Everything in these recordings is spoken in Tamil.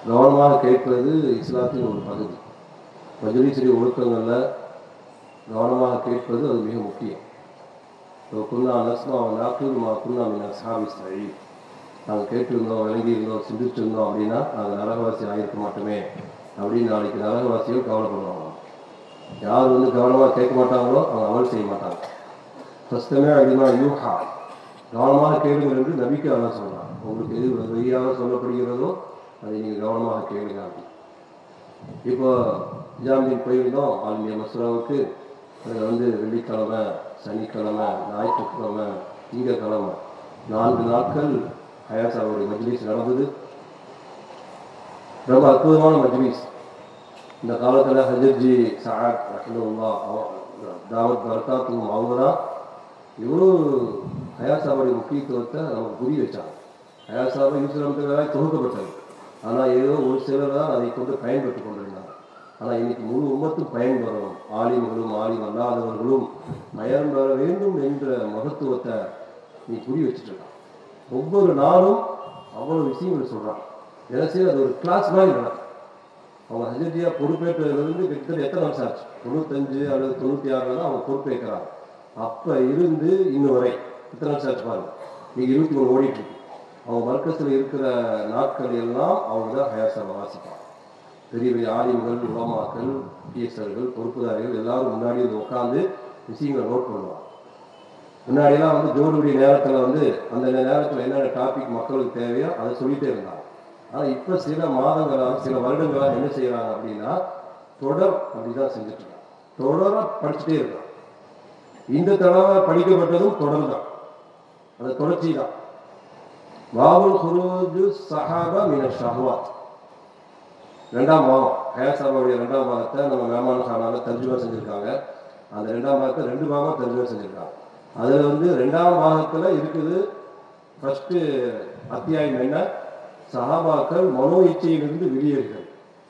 கவனமாக கேட்பது இஸ்லாத்தின் ஒரு பகுதி மஜ்லிஸுடைய ஒழுக்கங்களில் கவனமாக கேட்பது அது மிக முக்கியம் இப்போ குன்னா நஸ்மா நாக்கு மா குன்னா மின் அஸ்ஹாபி சரி நாங்கள் கேட்டிருந்தோம் விளங்கியிருந்தோம் சிந்திச்சிருந்தோம் அப்படின்னா நாங்கள் நரகவாசி ஆகியிருக்க மாட்டோமே அப்படின்னு நாளைக்கு நரகவாசிகள் கவலைப்படுவாங்க யார் வந்து கவனமாக கேட்க மாட்டாங்களோ அவங்க அமல் செய்ய மாட்டாங்க ஃபஸ்ட்டுமே அதிகமா யூஹா கவனமாக கேளுங்கள் என்று நபிக்கு அல்லாஹ் சொல்றான் உங்களுக்கு எது வெளியாக சொல்லப்படுகிறதோ அதை நீங்கள் கவனமாக கேளுங்க அப்படி இப்போ ஜாமீன் போயிருந்தோம் ஆளுநர் மசூராவுக்கு அதில் வந்து வெள்ளிக்கிழமை சனிக்கிழமை ஞாயிற்றுக்கிழமை திங்கக்கிழமை நான்கு நாட்கள் ஹயாசாவுடைய மஜ்லிஸ் நடந்தது ரொம்ப அற்புதமான மஜ்லிஸ் இந்த காலத்தில் ஹஜர்ஜி சாத் ரஹ்மல்லா தாவத் பரகாத்தும் அவங்க தான் இவ்வளோ ஹயாசாவுடைய முக்கியத்துவத்தை நமக்கு புரிய வச்சாங்க ஹயாசாவை யூஸ்லாமத்துக்காக தொகுக்கப்பட்டது ஆனால் ஏதோ ஒரு சிலர் தான் அதை கொண்டு பயன்பட்டு கொண்டிருந்தாங்க ஆனால் இன்னைக்கு முழு உம்மத்தும் பயன்பெறணும் ஆலிம்களும் ஆலிம் அல்லாதவர்களும் பயன்பெற வேண்டும் என்ற மகத்துவத்தை நீ புரிய வச்சுட்டு இருக்கான் ஒவ்வொரு நாளும் அவ்வளோ விஷயங்கள் சொல்கிறான் எனக்கு அது ஒரு கிளாஸ் மாதிரி நடக்கும் அவங்க ஹஜர்ஜியா பொறுப்பேற்றதுலேருந்து கிட்டத்தட்ட எத்தனை வருஷம் ஆச்சு தொண்ணூத்தஞ்சு அல்லது தொண்ணூற்றி ஆறில் தான் அவங்க பொறுப்பேற்கிறாங்க அப்போ இருந்து இன்னும் வரை எத்தனை வருஷம் ஆச்சு பாருங்க இன்னைக்கு இருபத்தி மூணு ஓடிட்டு இருக்கு அவங்க மர்க்கஸில் இருக்கிற நாட்கள் எல்லாம் அவங்க தான் ஹயாசாவை வாசிப்பாங்க பெரிய பெரிய ஆலிம்கள் உலமாக்கள் பிஎஸ்ஆர்கள் பொறுப்புதாரிகள் எல்லாரும் முன்னாடி வந்து உட்காந்து விஷயங்களை நோட் பண்ணுவாங்க முன்னாடியெல்லாம் வந்து ஜோடுடைய நேரத்தில் வந்து அந்த நேரத்தில் என்னென்ன டாபிக் மக்களுக்கு தேவையோ அதை சொல்லிட்டே இருந்தாங்க ஆனால் இப்போ சில மாதங்களாக சில வருடங்களாக என்ன செய்கிறாங்க அப்படின்னா தொடர் அப்படிதான் செஞ்சுட்டு இருக்காங்க தொடராக படிச்சுட்டே இருக்காங்க இந்த தடவை படிக்கப்பட்டதும் தொடர் தான் அந்த தொடர்ச்சி தான் பாபுல் குருஜு சஹாபா மின ஷஹ்வாத் ரெண்டாம் பாகம் ஹயாசாபாவுடைய ரெண்டாம் பாகத்தை நம்ம மேமான சானால தர்ஜுமா செஞ்சுருக்காங்க அந்த ரெண்டாம் பாகத்தை ரெண்டு பாகம் தர்ஜுமா செஞ்சுருக்காங்க அதில் வந்து ரெண்டாம் பாகத்தில் இருக்குது ஃபஸ்ட்டு அத்தியாயம் என்ன சஹாபாக்கள் மனோ இச்சையிலிருந்து வெளியேறுகள்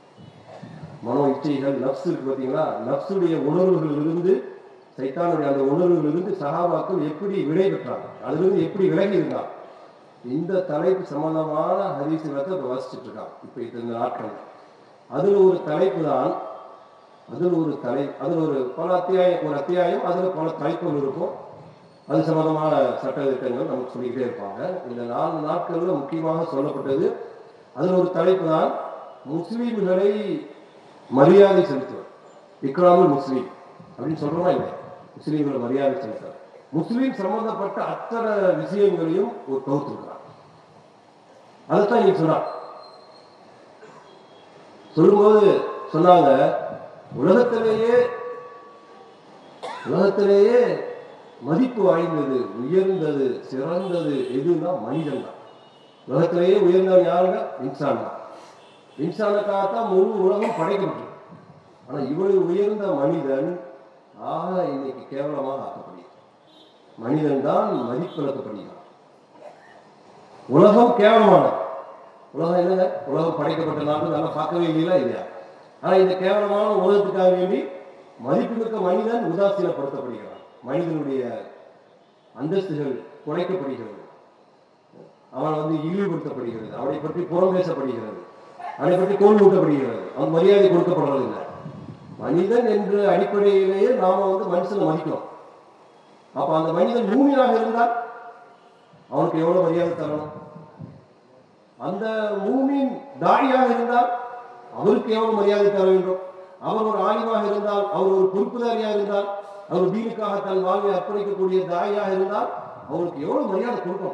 மனோ இச்சைகள் நப்சு இருக்கு பார்த்தீங்களா நப்சுடைய உணர்வுகளிலிருந்து சைத்தானுடைய அந்த உணர்வுகளிலிருந்து சஹாபாக்கள் எப்படி விடை பெற்றாங்க அதிலிருந்து எப்படி விலகி இருந்தாங்க இந்த தலைப்பு சம்பந்தமான ஹரிசுகளை இப்போ வாசிச்சுட்டு இருக்காங்க இப்போ இந்த நாட்கள் அதில் ஒரு தலைப்பு தான் அதில் ஒரு தலை அதில் ஒரு பல அத்தியாயம் ஒரு அத்தியாயம் அதில் பல தலைப்புகள் இருக்கும் அது சம்பந்தமான சட்ட திட்டங்கள் நமக்கு சொல்லிக்கிட்டே இருப்பாங்க இந்த நான்கு நாட்களில் முக்கியமாக சொல்லப்பட்டது அதில் ஒரு தலைப்பு தான் முஸ்லீம்களை மரியாதை செலுத்துவது இக்ராமுல் முஸ்லீம் அப்படின்னு சொல்றோமா இல்லை முஸ்லீம்களை மரியாதை செலுத்துவது முஸ்லீம் சம்பந்தப்பட்ட அத்தனை விஷயங்களையும் ஒரு தொகுத்துருக்கிறார் அதைத்தான் நீங்க சொன்னார் சொல்லும்போது சொன்னாங்க உலகத்திலேயே உலகத்திலேயே மதிப்பு வாய்ந்தது உயர்ந்தது சிறந்தது எதுன்னா மனிதன் தான் உலகத்திலேயே உயர்ந்தவன் யாருங்க இன்சான் தான் இன்சானுக்காகத்தான் முழு உலகம் படைக்கப்பட்டது ஆனா இவ்வளவு உயர்ந்த மனிதன் ஆக இன்னைக்கு கேவலமாக ஆக்கப்படுகிறது மனிதன் தான் மதிப்பிழக்கப்படுகிறான் உலகம் கேவலமானது உலகம் என்னங்க உலகம் படைக்கப்பட்ட நாள் நல்லா பார்க்கவே இல்லையா இல்லையா ஆனா இந்த கேவலமான உலகத்துக்காக வேண்டி மதிப்புமிக்க மனிதன் உதாசீனப்படுத்தப்படுகிறான் மனிதனுடைய அந்தஸ்துகள் குறைக்கப்படுகிறது அவன் வந்து இழிவுபடுத்தப்படுகிறது அவனை பற்றி புறம் பேசப்படுகிறது அவனை பற்றி கோல் ஊட்டப்படுகிறது அவன் மரியாதை கொடுக்கப்படுறதில்லை மனிதன் என்ற அடிப்படையிலேயே நாம வந்து மனுஷனை மதிக்கிறோம் அப்ப அந்த மனிதன் மூமியாக இருந்தால் அவனுக்கு எவ்வளவு மரியாதை தரணும் அந்த மூமின் தாடியாக இருந்தால் அவருக்கு எவ்வளவு மரியாதை தர வேண்டும் அவர் ஒரு ஆலிமாக இருந்தால் அவர் ஒரு பொறுப்புதாரியாக இருந்தால் அவர் தீனுக்காக தன் வாழ்வை அர்ப்பணிக்கக்கூடிய தாயாக இருந்தால் அவருக்கு எவ்வளவு மரியாதை கொடுக்கணும்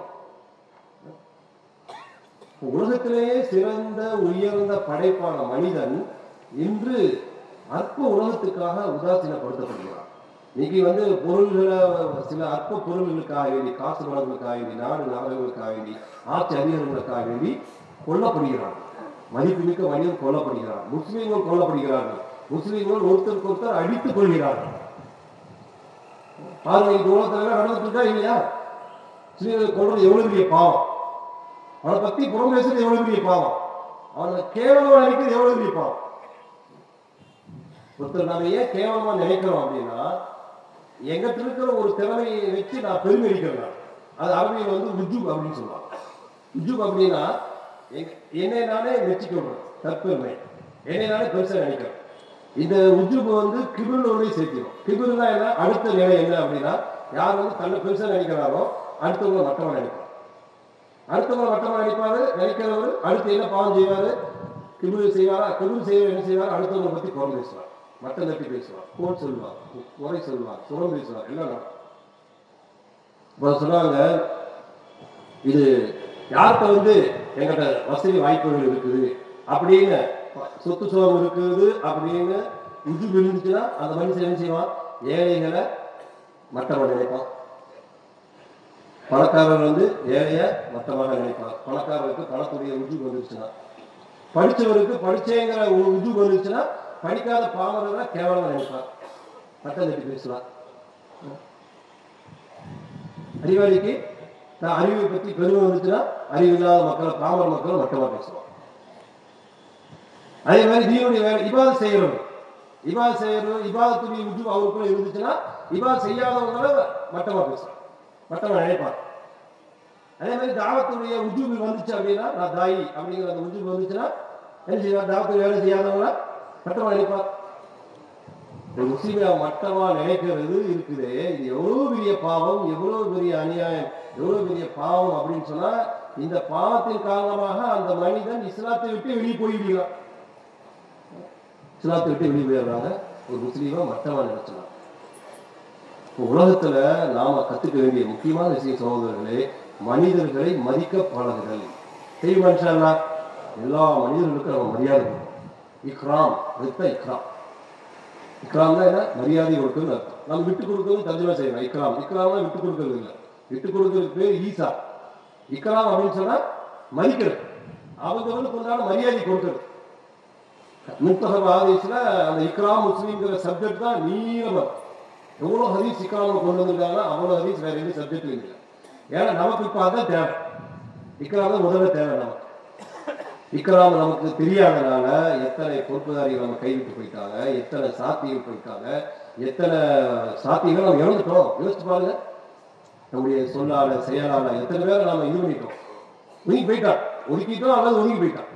உலகத்திலேயே சிறந்த உயர்ந்த படைப்பான மனிதன் இன்று அற்ப உலகத்துக்காக உதாசீனப்படுத்தப்படுகிறான் இன்னைக்கு வந்து பொருள்களை சில அற்ப பொருள்களுக்காக வேண்டி காசு பணங்களுக்காக வேண்டி நாடு நகரங்களுக்காக வேண்டி ஆட்சி அதிகாரங்களுக்காக வேண்டி கொல்லப்படுகிறான் மதிப்புமிக்க மனிதன் கொல்லப்படுகிறான் முஸ்லீம்கள் கொல்லப்படுகிறார்கள் முஸ்லீம்கள் ஒருத்தருக்கு ஒருத்தர் அடித்துக் கொள்கிறார்கள் பாருங்க இந்த உலகத்துல நடந்துட்டு இருக்கா இல்லையா முஸ்லீம்களை கொள்றது எவ்வளவு பெரிய பாவம் அவனை பத்தி புறம் பேசுறது எவ்வளவு பெரிய பாவம் அவனை கேவலமா நினைக்கிறது எவ்வளவு பெரிய பாவம் ஒருத்தர் நாம ஏன் கேவலமா நினைக்கிறோம் அப்படின்னா எங்கிட்ட இருக்கிற ஒரு திறமையை வச்சு நான் பெருமை அடிக்கிறேன் அது அரபியில் வந்து உஜுப் அப்படின்னு சொல்லுவாங்க உஜுப் அப்படின்னா எங்க- என்னை நானே மெச்சிக்கொள்றேன் தற்பெருமை என்னை நானே பெருசா நினைக்கிறேன் இந்த உஜுபு வந்து கிபிரோடய சேர்த்திடும் கிபிர்னா என்ன அடுத்த நிலை என்ன அப்படின்னா யார் வந்து தன்னை பெருசா நினைக்கிறாரோ அடுத்தவங்களை மட்டமா நினைப்பார் அடுத்தவங்களை மட்டமா நினைப்பாரு நினைக்கிறவர் அடுத்து என்ன பாவம் செய்வாரு கிபிரு செய்வாரா கிபிரு செய்வார் என்ன செய்வார் அடுத்தவங்களை பத்தி குறை பேசுவார் மட்டம் தட்டி பேசுவார் கோல் சொல்லுவார் குறை சொல்லுவார் சுரம் பேசுவார் எல்லாம் நடக்கும். இப்போ சொன்னாங்க இது யார்கிட்ட வந்து எங்கிட்ட வசதி வாய்ப்புகள் இருக்குது அப்படின்னு சொத்து சுகம் இருக்குது அப்படின்னு இது விழுந்துச்சுன்னா அந்த மனுஷன் என்ன செய்வான் ஏழைகளை மட்டமாக நினைப்பான் பணக்காரர் வந்து ஏழைய மட்டமாக நினைப்பார் பணக்காரருக்கு பணத்துடைய உஜு வந்துருச்சுன்னா படிச்சவருக்கு படிச்சேங்கிற ஒரு உஜு வந்துருச்சுன்னா படிக்காத பாமரரை கேவலமா நினைப்பார் பட்டம் தட்டி பேசலாம் அறிவாளிக்கு நான் அறிவை பத்தி பெருமை வந்துச்சுன்னா அறிவில்லாத மக்களை பாமர மக்களை மட்டமா பேசுவான் அதே மாதிரி தீனுடைய வேலை இபாத செய்யறவர் இபாத செய்யறவர் இபாதத்துடைய உஜு அவருக்குள்ள இருந்துச்சுன்னா இபாத செய்யாதவங்கள மட்டமா பேசுவான் மட்டமா நினைப்பான் அதே மாதிரி தாவத்துடைய உஜுபு வந்துச்சு அப்படின்னா நான் தாயி அப்படிங்கிற அந்த உஜுபு வந்துச்சுன்னா என்ன செய்வார் தாவத்து வேலை செய்யாதவங்கள மட்டமா நினைப்பார் ஒரு முஸ்லீமை மட்டமா நினைக்கிறது இருக்குது இது எவ்வளவு பெரிய பாவம் எவ்வளவு பெரிய அநியாயம் எவ்வளவு பெரிய பாவம் அப்படின்னு சொன்னா இந்த பாவத்தின் காரணமாக அந்த மனிதன் இஸ்லாத்தை விட்டு வெளியே போய்விடுகிறான் இஸ்லாத்தை விட்டு வெளியே போயிடுறாங்க ஒரு முஸ்லீமை மட்டமா நினைச்சலாம் இப்போ உலகத்துல நாம கத்துக்க வேண்டிய முக்கியமான விஷயம் சகோதரர்களே மனிதர்களை மதிக்க பழகுதல் தெரியுமா இன்ஷா அல்லாஹ்? எல்லா மனிதர்களுக்கும் நம்ம மரியாதை கொடுக்கணும். இக்ராம் அதுதான் இக்ராம் இக்ராம்னா என்ன மரியாதை கொடுக்கறது அர்த்தம் நம்ம விட்டு கொடுக்கறது தர்ஜமா செய்யணும் இக்ராம் இக்ராம்னா விட்டு கொடுக்கறது இல்லை விட்டு கொடுக்கறதுக்கு பேர் ஈசா இக்ராம் அப்படின்னு சொன்னா மதிக்கிறது அவங்களுக்கு உண்டான மரியாதை கொடுக்கறது முத்தகர் ஆதேசில் அந்த இக்ராம் முஸ்லீம்ங்கிற சப்ஜெக்ட் தான் நீளமா எவ்வளோ ஹதீஸ் இக்ராமில் கொண்டு வந்திருக்காங்கன்னா அவ்வளோ ஹதீஸ் வேற எந்த சப்ஜெக்ட் இல்லை ஏன்னா நமக்கு இப்போ அதான் தேவை இக்ராம் தான் முதல்ல தேவை நமக்கு இக்ராம் நமக்கு தெரியாதனால எத்தனை பொறுப்புதாரிகள் நம்ம கைவிட்டு போயிட்டாங்க எத்தனை சாத்திகள் போயிட்டாங்க எத்தனை சாத்திகள் நம்ம இழந்துட்டோம் யோசிச்சு பாருங்க நம்முடைய சொல்லால செயலால எத்தனை பேரை நம்ம இது பண்ணிட்டோம் ஒதுங்கி போயிட்டான் ஒதுக்கிட்டோம் அல்லது ஒதுங்கி போயிட்டான்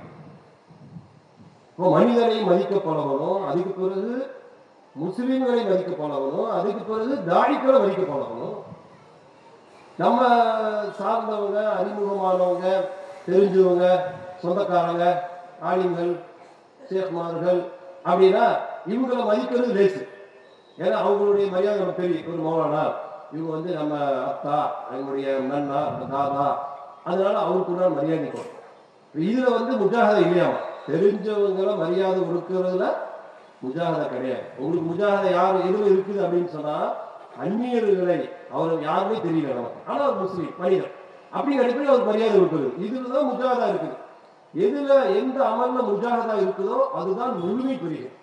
இப்போ மனிதனை மதிக்க பழகணும் அதுக்கு பிறகு முஸ்லிம்களை மதிக்க பழகணும் அதுக்கு பிறகு தாடிக்களை மதிக்க பழகணும் நம்ம சார்ந்தவங்க அறிமுகமானவங்க தெரிஞ்சவங்க சொந்தக்காரங்க ஆலிம்கள் சேக்மார்கள் அப்படின்னா இவங்களை மதிக்கிறது லேசு ஏன்னா அவங்களுடைய மரியாதை நமக்கு தெரியும் ஒரு மௌலானா இவங்க வந்து நம்ம அத்தா எங்களுடைய நன்னா தாதா அதனால அவருக்கு உண்டான மரியாதை கொடுக்கும் இதுல வந்து முஜாகதை இல்லையாமா தெரிஞ்சவங்களை மரியாதை கொடுக்கறதுல முஜாகதை கிடையாது உங்களுக்கு முஜாகதை யார் எதுல இருக்குது அப்படின்னு சொன்னா அந்நியர்களை அவர் யாருமே தெரியல நமக்கு ஆனா அவர் முஸ்லீம் மனிதன் அப்படிங்கிற அடிப்படையில் அவர் மரியாதை கொடுக்குறது இதுல தான் முஜாகதா இருக்குது எதுல எந்த அமல்ல முஜாகதா இருக்குதோ அதுதான் முழுமை புரியும்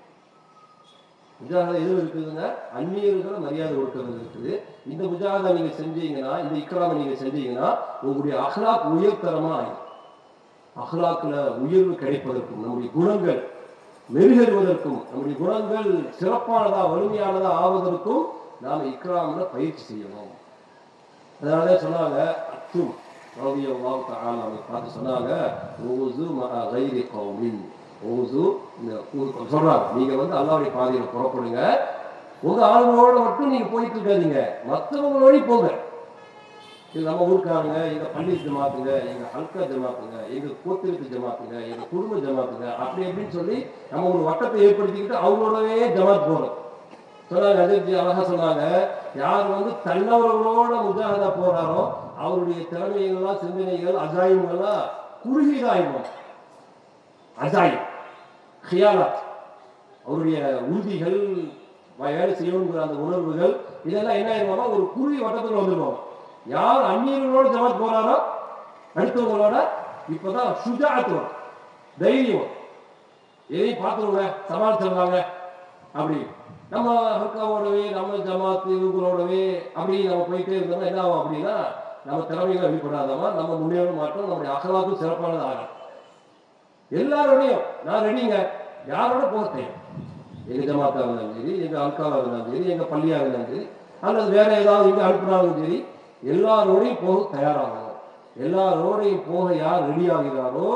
முஜாகதா எதுல இருக்குதுங்க அந்நியர்களை மரியாதை கொடுக்கறது இருக்குது இந்த முஜாகதா நீங்க செஞ்சீங்கன்னா இந்த இக்ராமை நீங்க செஞ்சீங்கன்னா உங்களுடைய அஹ்லாக் உயர்தரமா ஆயிடும் அஹ்லாக்குல உயர்வு கிடைப்பதற்கும் நம்முடைய குணங்கள் மெருகேறுவதற்கும் நம்முடைய குணங்கள் சிறப்பானதா வலிமையானதா ஆவதற்கும் நாம இக்ராம்ல பயிற்சி செய்யணும் அதனால சொன்னாங்க அத்தும் ரலியல்லாஹு தஆலா அவங்க பார்த்து சொன்னாங்க ஊசு மஅ கைரி கௌமின் ஊசு இந்த ஊ- சொல்றாங்க நீங்க வந்து அல்லாஹ்வுடைய பாதையில புறப்படுங்க உங்க ஆளுங்களோட மட்டும் நீங்க போயிட்டு இருக்காதீங்க மற்றவங்களோட போங்க இது நம்ம ஊருக்காரங்க எங்க பள்ளி ஜமாத்துங்க எங்க ஹல்கா ஜமாத்துங்க எங்க கோத்திரத்து ஜமாத்துங்க எங்க குடும்ப ஜமாத்துங்க அப்படி அப்படின்னு சொல்லி நம்ம ஒரு வட்டத்தை ஏற்படுத்திக்கிட்டு அவங்களோடவே ஜமாத் போறோம் சொன்னாங்க அதிர்ச்சி அழகா சொன்னாங்க யார் வந்து தன்னவர்களோட முஜாகதா போறாரோ அவருடைய திறமைகள்லாம் சிந்தனைகள் அஜாயங்கள்லாம் குறுகியதாயிடும் அஜாயம் ஹியாலாத் அவருடைய உறுதிகள் வேலை செய்யணுங்கிற அந்த உணர்வுகள் இதெல்லாம் என்ன ஆயிருமாமா ஒரு குறுகிய வட்டத்துக்குள்ள வந்துருவாங்க யார் அந்நியர்களோட ஜமாத் போறாரோ அடுத்தவங்களோட இப்பதான் சுஜாத்து வரும் தைரியம் வரும். எதையும் பார்த்துருங்க சமாளிச்சிருந்தாங்க அப்படி நம்ம ஹல்காவோடவே நம்ம ஜமாத்து இவங்களோடவே அப்படி நம்ம போயிட்டே இருந்தோம்னா என்ன ஆகும் அப்படின்னா நம்ம திறமைகளை வெளிப்படாதமா நம்ம முன்னேற மாட்டோம் நம்முடைய அகலாக்கும் சிறப்பானது ஆகும் எல்லாரோடையும் நான் ரெடிங்க யாரோட போகிறேன் எங்க ஜமாத்தா இருந்தாலும் சரி எங்க அல்காவா இருந்தாலும் சரி எங்க பள்ளியா இருந்தாலும் சரி அல்லது வேற ஏதாவது எங்க அனுப்புனாலும் சரி எல்லாரோடையும் போக தயாராகணும் எல்லாரோடையும் போக யார் ரெடி ஆகிறாரோ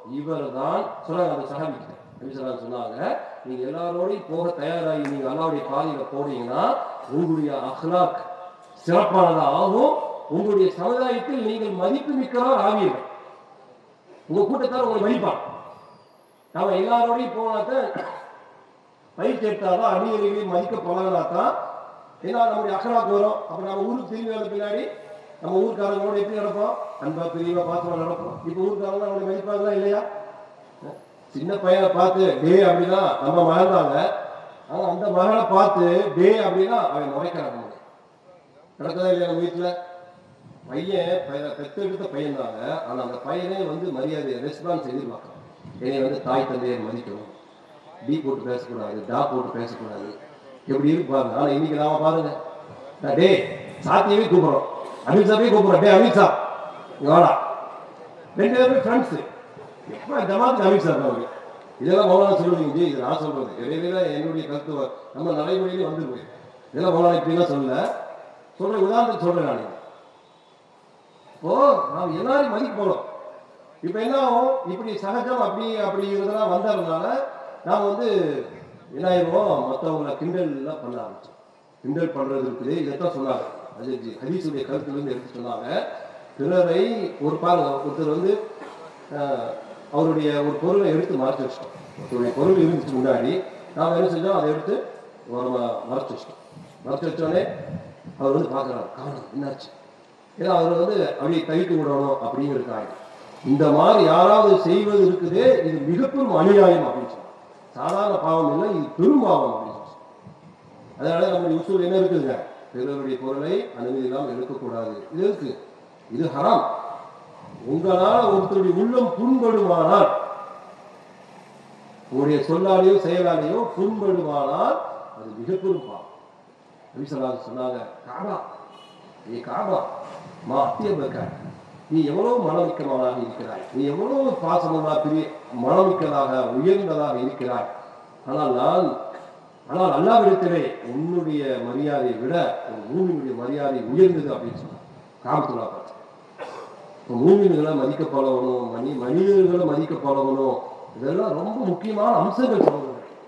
இவர் தான் சொன்னாங்க அந்த சஹாபிக்கிட்ட நபிசல்லாம் சொன்னாங்க நீங்க எல்லாரோடையும் போக தயாராகி நீங்க அல்லாவுடைய பாதையில போனீங்கன்னா உங்களுடைய அஹ்லாக் சிறப்பானதா ஆகும் உங்களுடைய சமுதாயத்தில் நீங்கள் மதிப்பு மிக்கவர் ஆவீர்கள் உங்க கூட்டத்தார் உங்களை மதிப்பான் நாம எல்லாரோடையும் போனாதான் பயிற்சி எடுத்தாதான் அடியறைகளையும் மதிக்க பழகினாதான் ஏன்னா நம்முடைய அக்கறாக்கு வரும் அப்ப நம்ம ஊருக்கு திரும்பி வந்த பின்னாடி நம்ம ஊருக்காரங்களோட எப்படி நடப்போம் அன்பா பிரிவா பாசமா நடப்போம் இப்ப ஊருக்காரங்க நம்மளை மதிப்பாங்களா இல்லையா சின்ன பையனை பார்த்து டே அப்படின்னா நம்ம மகன்தாங்க ஆனா அந்த மகனை பார்த்து டே அப்படின்னா அவன் முறைக்கிறான் நம்மளை நடக்குதா இல்லையா நம்ம வீட்டுல பையன் பையன் பெற்றெடுத்த பையன் தாங்க ஆனா அந்த பையனே வந்து மரியாதை ரெஸ்பான்ஸ் எதிர்பார்க்கலாம் என்னை வந்து தாய் தந்தையை மதிக்கணும் டி போட்டு பேசக்கூடாது டா போட்டு பேசக்கூடாது எப்படி இருப்பாங்க ஆனா இன்னைக்கு நாம பாருங்க நான் டேய் சாத்தியவே கூப்பிடுறோம் அமித்ஷாவே கூப்பிடுறோம் டே அமித்ஷா இங்க வாடா ரெண்டு பேருமே ஃப்ரெண்ட்ஸ் எப்ப ஜமாத் அமித்ஷா இருப்பாங்க இதெல்லாம் மௌலானா சொல்லுவீங்க ஜி இது நான் சொல்றது இடையில என்னுடைய கருத்து வ- நம்ம நடைமுறையிலே வந்து போய் இதெல்லாம் மௌலானா இப்படிலாம் சொல்லல சொல்றேன் உதாரணத்துக்கு சொல்றேன் நான் இப்போ நாம் எல்லாரையும் மதிக்க போறோம் இப்போ என்ன ஆகும் இப்படி சகஜம் அப்படி அப்படி இதெல்லாம் வந்ததுனால நாம் வந்து என்ன ஆயிடுவோம் மற்றவங்களை கிண்டல்லாம் பண்ண ஆரம்பிச்சோம் கிண்டல் பண்றது இருக்குது இதைத்தான் சொன்னாங்க அது ஹதீஸுடைய கருத்துலேருந்து எடுத்து சொன்னாங்க பிறரை ஒரு பாருங்க ஒருத்தர் வந்து ஆஹ், அவருடைய ஒரு பொருளை எடுத்து மறைச்சு வச்சிட்டோம் ஒருத்தருடைய பொருள் இருந்துச்சு முன்னாடி நாம் என்ன செஞ்சோம் அதை எடுத்து ஓரமா மறைச்சு வச்சிட்டோம் மறைச்சு வச்சோடனே அவர் வந்து பார்க்குறாரு காணும் என்னாச்சு ஏன்னா அவர் வந்து அப்படியே கைட்டு விடணும் அப்படிங்கிறதுக்காக இந்த மாதிரி யாராவது செய்வது இருக்குதே இது மிகப்பெரும் அநியாயம் அப்படின்னு சொன்னாங்க சாதாரண பாவம் இல்லை இது பெரும் பாவம் அப்படின்னு சொல்லி அதனால நம்முடைய உசூல் என்ன இருக்குதுங்க பிறருடைய பொருளை அனுமதி இல்லாமல் எடுக்கக்கூடாது இது இருக்கு இது ஹராம் உங்களால் ஒருத்தருடைய உள்ளம் புண்படுமானால் உங்களுடைய சொல்லாலேயோ செயலாலேயோ புண்படுமானால் அது மிகப்பெரும் பாவம் நபிசல்லாஹு சொன்னாங்க காபா நீ காபா மா அத்தியபக்க நீ எவ்வளவு மனமிக்கவனாக இருக்கிறாய் நீ எவ்வளவு பாசமமாக பிரிய மனமிக்கதாக உயர்ந்ததாக இருக்கிறாய் ஆனால் நான் ஆனால் அல்லாவிடத்திலே உன்னுடைய மரியாதையை விட ஒரு மூமியினுடைய மரியாதை உயர்ந்தது அப்படின்னு சொன்னார் காமத்துல்லா பார்த்து இப்போ மூமின்களை மதிக்க பழகணும் மனி மனிதர்களை மதிக்க பழகணும் இதெல்லாம் ரொம்ப முக்கியமான அம்சங்கள் சொல்லுவாங்க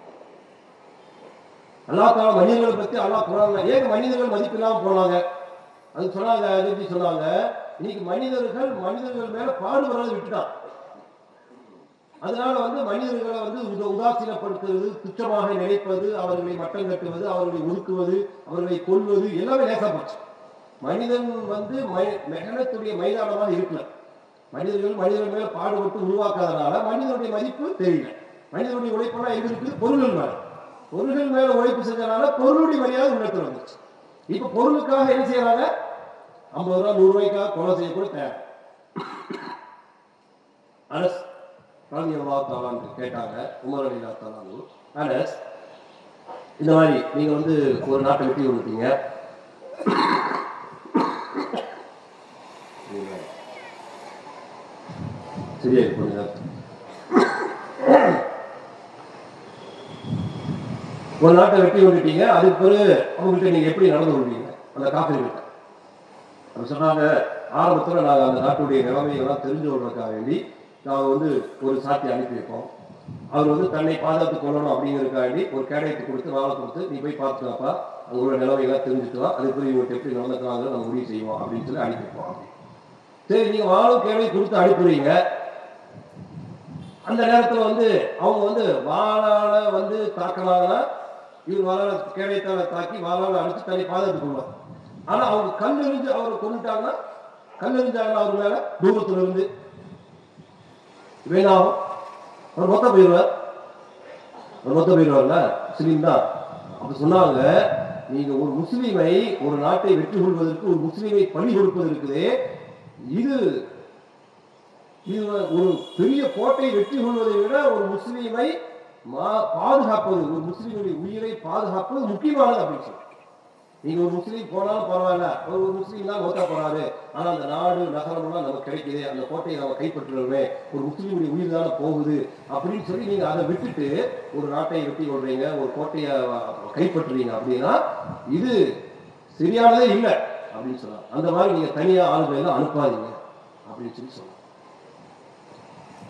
அல்லா தாலா மனிதர்களை பத்தி அல்லாஹ் குரான்ல ஏன் மனிதர்கள் மதிப்பில்லாம போனாங்க அது சொன்னாங்க அது எப்படி சொன்னாங்க இன்னைக்கு மனிதர்கள் மனிதர்கள் மேல பாடுபடுறதை விட்டுட்டான் அதனால வந்து மனிதர்களை வந்து உத- உதாசீனப்படுத்துவது துச்சமாக நினைப்பது அவர்களை மட்டம் கட்டுவது அவர்களை ஒதுக்குவது அவர்களை கொல்வது எல்லாமே லேசாப்போச்சு மனிதன் வந்து மை- மெகனத்துடைய மைதானமாக இருக்கல மனிதர்கள் மனிதர்கள் மேல பாடுபட்டு உருவாக்காதனால மனிதனுடைய மதிப்பு தெரியல மனிதனுடைய உழைப்பெல்லாம் எங்க இருக்குது பொருள்கள் மேல பொருள்கள் மேல உழைப்பு செஞ்சனால பொருளுடைய மரியாதை உள்ளத்தில் வந்துச்சு இப்ப பொருளுக்காக என்ன செய்யறாங்க ஐம்பது ரூபா நூறு ரூபாய்க்காக கொலை செய்யக்கூட தயார் அனஸ் ரவி அல்லா தாலான்னு கேட்டாங்க உமர் அலி தாலான்னு அனஸ் இந்த மாதிரி நீங்க வந்து ஒரு நாட்டை வெட்டி விட்டுட்டீங்க சரியா கொஞ்ச நேரத்துக்கு ஒரு நாட்டை வெட்டி விட்டுட்டீங்க அதுக்கு பிறகு அவங்ககிட்ட நீங்க எப்படி நடந்து கொள்வீங்க அந்த காப்பீடு அப்படி சொன்னாங்க ஆரம்பத்துல நாங்க அந்த நாட்டுடைய நிலைமைகள்லாம் தெரிஞ்சு கொள்றதுக்காக வேண்டி நாங்க வந்து ஒரு சாத்தி அனுப்பி வைப்போம் அவர் வந்து தன்னை பாதுகாத்து கொள்ளணும் அப்படிங்கிறதுக்காக வேண்டி ஒரு கேடயத்தை கொடுத்து வாழை கொடுத்து நீ போய் பார்த்துக்காப்பா அங்க உள்ள நிலைமைகள்லாம் தெரிஞ்சுட்டு வா அதுக்கு பிறகு இவங்களுக்கு எப்படி நடந்துக்கிறாங்க நம்ம முடிவு செய்வோம் அப்படின்னு சொல்லி அனுப்பி வைப்போம் சரி நீங்க வாழும் கேடயை கொடுத்து அனுப்புறீங்க அந்த நேரத்துல வந்து அவங்க வந்து வாழால வந்து தாக்கினாங்கன்னா இவர் வாழால கேடயத்தால தாக்கி வாழால அடிச்சு தன்னை பாதுகாத்து கொள்வார் ஆனா அவங்க கல் எறிஞ்சு அவரை கொண்டுட்டாங்கன்னா கல் எறிஞ்சாங்கன்னா அவர் மேல தூரத்துல இருந்து வேணாகும் அவர் மொத்தம் போயிடுவார் அவர் மொத்தம் போயிடுவார்ல முஸ்லீம் தான் அப்ப சொன்னாங்க நீங்க ஒரு முஸ்லீமை ஒரு நாட்டை வெற்றி கொள்வதற்கு ஒரு முஸ்லீமை பழி கொடுப்பது இருக்குதே இது இது ஒரு பெரிய கோட்டை வெற்றி கொள்வதை விட ஒரு முஸ்லீமை மா- பாதுகாப்பது ஒரு முஸ்லீமுடைய உயிரை பாதுகாப்பது முக்கியமானது அப்படின்னு சொல்லி நீங்க ஒரு முஸ்லீம் போனாலும் பரவாயில்ல ஒரு ஒரு முஸ்லீம் தான் மொத்தா போறாரு ஆனா அந்த நாடு நகரம் எல்லாம் நமக்கு கிடைக்குது அந்த கோட்டையை நம்ம கைப்பற்றுறோமே ஒரு முஸ்லீமுடைய உயிர் தானே போகுது அப்படின்னு சொல்லி நீங்க அதை விட்டுட்டு ஒரு நாட்டை வெட்டி கொள்றீங்க ஒரு கோட்டையை கைப்பற்றுறீங்க அப்படின்னா இது சரியானதே இல்லை அப்படின்னு சொன்னாங்க அந்த மாதிரி நீங்க தனியா ஆளுகளை எல்லாம் அனுப்பாதீங்க அப்படின்னு சொல்லி சொன்னாங்க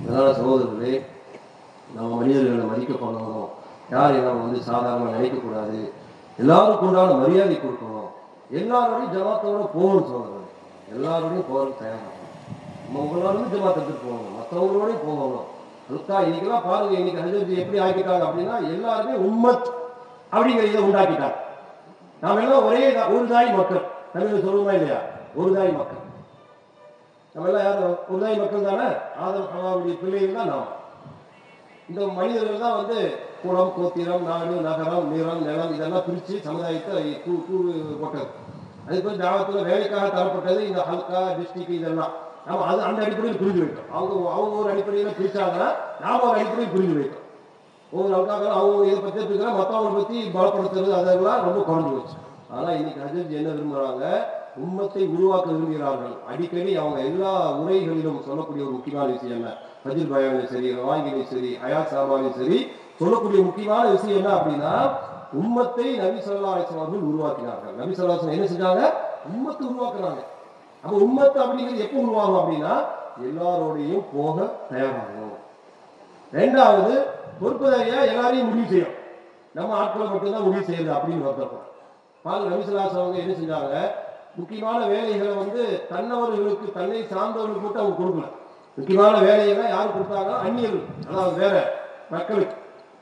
அதனால சகோதரர்களே நம்ம மனிதர்களை மதிக்க பண்ணணும் யாரையும் நம்ம வந்து சாதாரண நினைக்கக்கூடாது எல்லாருக்கும் உண்டான மரியாதை கொடுக்கணும் எல்லாரோடையும் ஜமாத்தோட போகணும் சகோதரர்கள் எல்லாரோடையும் போகிறது தயாராகணும் நம்ம உங்களோட ஜமாத் எடுத்துட்டு போகணும் மற்றவங்களோடய போகணும் அதுக்கா இன்னைக்கெல்லாம் பாருங்க இன்னைக்கு ஹஜரத் எப்படி ஆக்கிட்டாங்க அப்படின்னா எல்லாருமே உம்மத் அப்படிங்கிற இதை உண்டாக்கிட்டாங்க நாம எல்லாம் ஒரே தா- ஒரு தாய் மக்கள் தமிழ்ல சொல்லுமா இல்லையா ஒரு தாய் மக்கள் நம்ம எல்லாம் யாரும் ஒரு தாய் மக்கள் தானே ஆதம் ஹவாவுடைய பிள்ளைகள் தான் நாம் இந்த மனிதர்கள் தான் வந்து குளம் கோத்திரம் நாடு நகரம் நிறம் நிலம் இதெல்லாம் பிரித்து சமுதாயத்தை கூ கூறு போட்டது அதுக்கு வந்து தாவத்தில் வேலைக்காக தரப்பட்டது இந்த ஹல்கா டிஸ்ட்ரிக்ட் இதெல்லாம் நம்ம அது அந்த அடிப்படையில் புரிஞ்சு வைக்கிறோம் அவங்க அவங்க ஒரு அடிப்படையில் பிரிச்சாங்கன்னா நாம ஒரு அடிப்படையில் புரிஞ்சு வைக்கிறோம் ஒவ்வொரு அல்காக்கள் அவங்க இதை பற்றி இருக்கிற மற்றவங்களை பற்றி பலப்படுத்துறது அதெல்லாம் ரொம்ப குறைஞ்சு போச்சு ஆனால் இன்னைக்கு அஜித் என்ன விரும்புகிறாங்க உம்மத்தை உருவாக்க விரும்புகிறார்கள் அடிக்கடி அவங்க எல்லா உரைகளிலும் சொல்லக்கூடிய ஒரு முக்கியமான விஷயம் என்ன ஃபஜில் பயானும் சரி ரவாங்கிலையும் சரி ஹயாத் சாபாலையும் சரி சொல்லக்கூடிய முக்கியமான விஷயம் என்ன அப்படின்னா உம்மத்தை நபி சொல்லா அவர்கள் உருவாக்கினார்கள் நபி சொல்லா என்ன செஞ்சாங்க உம்மத்தை உருவாக்குறாங்க அப்ப உம்மத்து அப்படிங்கிறது எப்போ உருவாகும் அப்படின்னா எல்லாரோடையும் போக தயாராகணும் ரெண்டாவது பொறுப்புதாரியா எல்லாரையும் முடிவு செய்யும் நம்ம ஆட்களை மட்டும்தான் முடிவு செய்யுது அப்படின்னு வருத்தப்படும் பாருங்க நபிசுல்லாஸ் அவங்க என்ன செஞ்சாங்க முக்கியமான வேலைகளை வந்து தன்னவர்களுக்கு தன்னை சார்ந்தவர்களுக்கு மட்டும் அவங்க கொடுக்கல முக்கியமான வேலைகளை யார் கொடுத்தாங்க அந்நியர்கள் அதாவது வேற மக்களுக்கு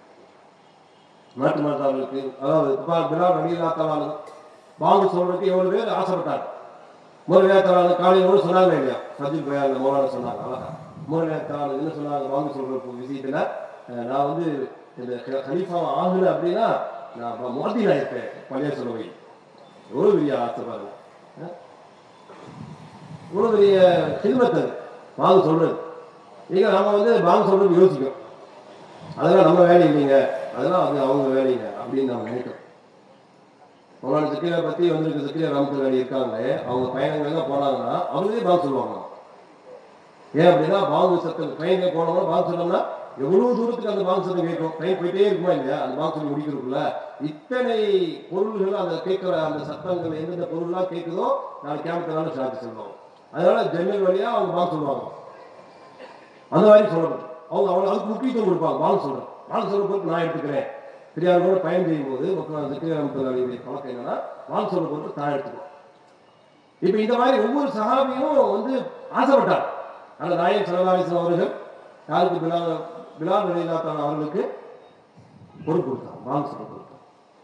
நாட்டு மதத்தார்களுக்கு அதாவது இப்ப பிலால் ரலியல்லா தலானு பாங்கு சொல்றதுக்கு எவ்வளவு பேர் ஆசைப்பட்டாங்க முருகா தலானு காலையில் கூட சொன்னாங்க இல்லையா சஜித் பயான் மௌலான சொன்னாங்க அழகா முருகா தலானு என்ன சொன்னாங்க வாங்க சொல்ற விஷயத்துல அஹ், நான் வந்து இந்த கலீஃபா ஆகல அப்படின்னா நான் மோதி இருப்பேன் பழைய சொல்லுவை எவ்வளவு பெரிய ஆசை பாருங்க அஹ்? இவ்வளவு பெரிய சில்மத் அது வாங்க சொல்றது நீங்க நாம வந்து வாங்க சொல்றது யோசிக்கிறோம் அதெல்லாம் நம்ம வேலை இல்லைங்க அதெல்லாம் அது அவங்க வேலைங்க அப்படின்னு நம்ம நினைக்கிறோம் உங்களோட சிக்கிரை பத்தி வந்திருக்க சிக்கிரை ராமத்தில் வேலை இருக்காங்களே அவங்க பயணங்கள்லாம் போனாங்கன்னா அவங்களே பாங்க சொல்லுவாங்க ஏன் அப்படின்னா பாங்கு சத்தம் ட்ரெயின்ல போனோம்னா பாங்க சொன்னோம்னா எவ்வளவு தூரத்துக்கு அந்த பாங்க சத்தம் கேட்கும் ட்ரெயின் போயிட்டே இருக்குமா இல்லையா அந்த பாங்க சொல்லி முடிக்கிறதுக்குள்ள இத்தனை பொருள்கள் அந்த கேட்கிற அந்த சத்தங்கள் எந்தெந்த பொருள்லாம் கேட்குதோ நாளைக்கு கேமத்தினால சார்ஜ் சொல்லுவாங்க அதனால ஜன்னல் வழியா அவங்க பாங்க சொல்லுவாங்க அந்த மாதிரி சொல்லப்படும் அவங்க அவங்க அதுக்கு முக்கியத்துவம் கொடுப்பாங்க வாங்க சொல்றேன் வாங்க சொல்ற பொறுத்து நான் எடுத்துக்கிறேன் பெரியார் கூட பயன் செய்யும் போது மக்கள் சிக்கிரமுடைய பழக்கம் என்னன்னா வாங்க சொல்ற பொறுத்து நான் எடுத்துக்கிறேன் இப்ப இந்த மாதிரி ஒவ்வொரு சகாபியும் வந்து ஆசைப்பட்டார் அந்த நாயன் சரதாரிசன் அவர்கள் யாருக்கு பிலால் பிலால் நிலைநாத்தான் அவர்களுக்கு பொறுப்பு கொடுத்தாங்க வாங்க சொல்ல கொடுத்தாங்க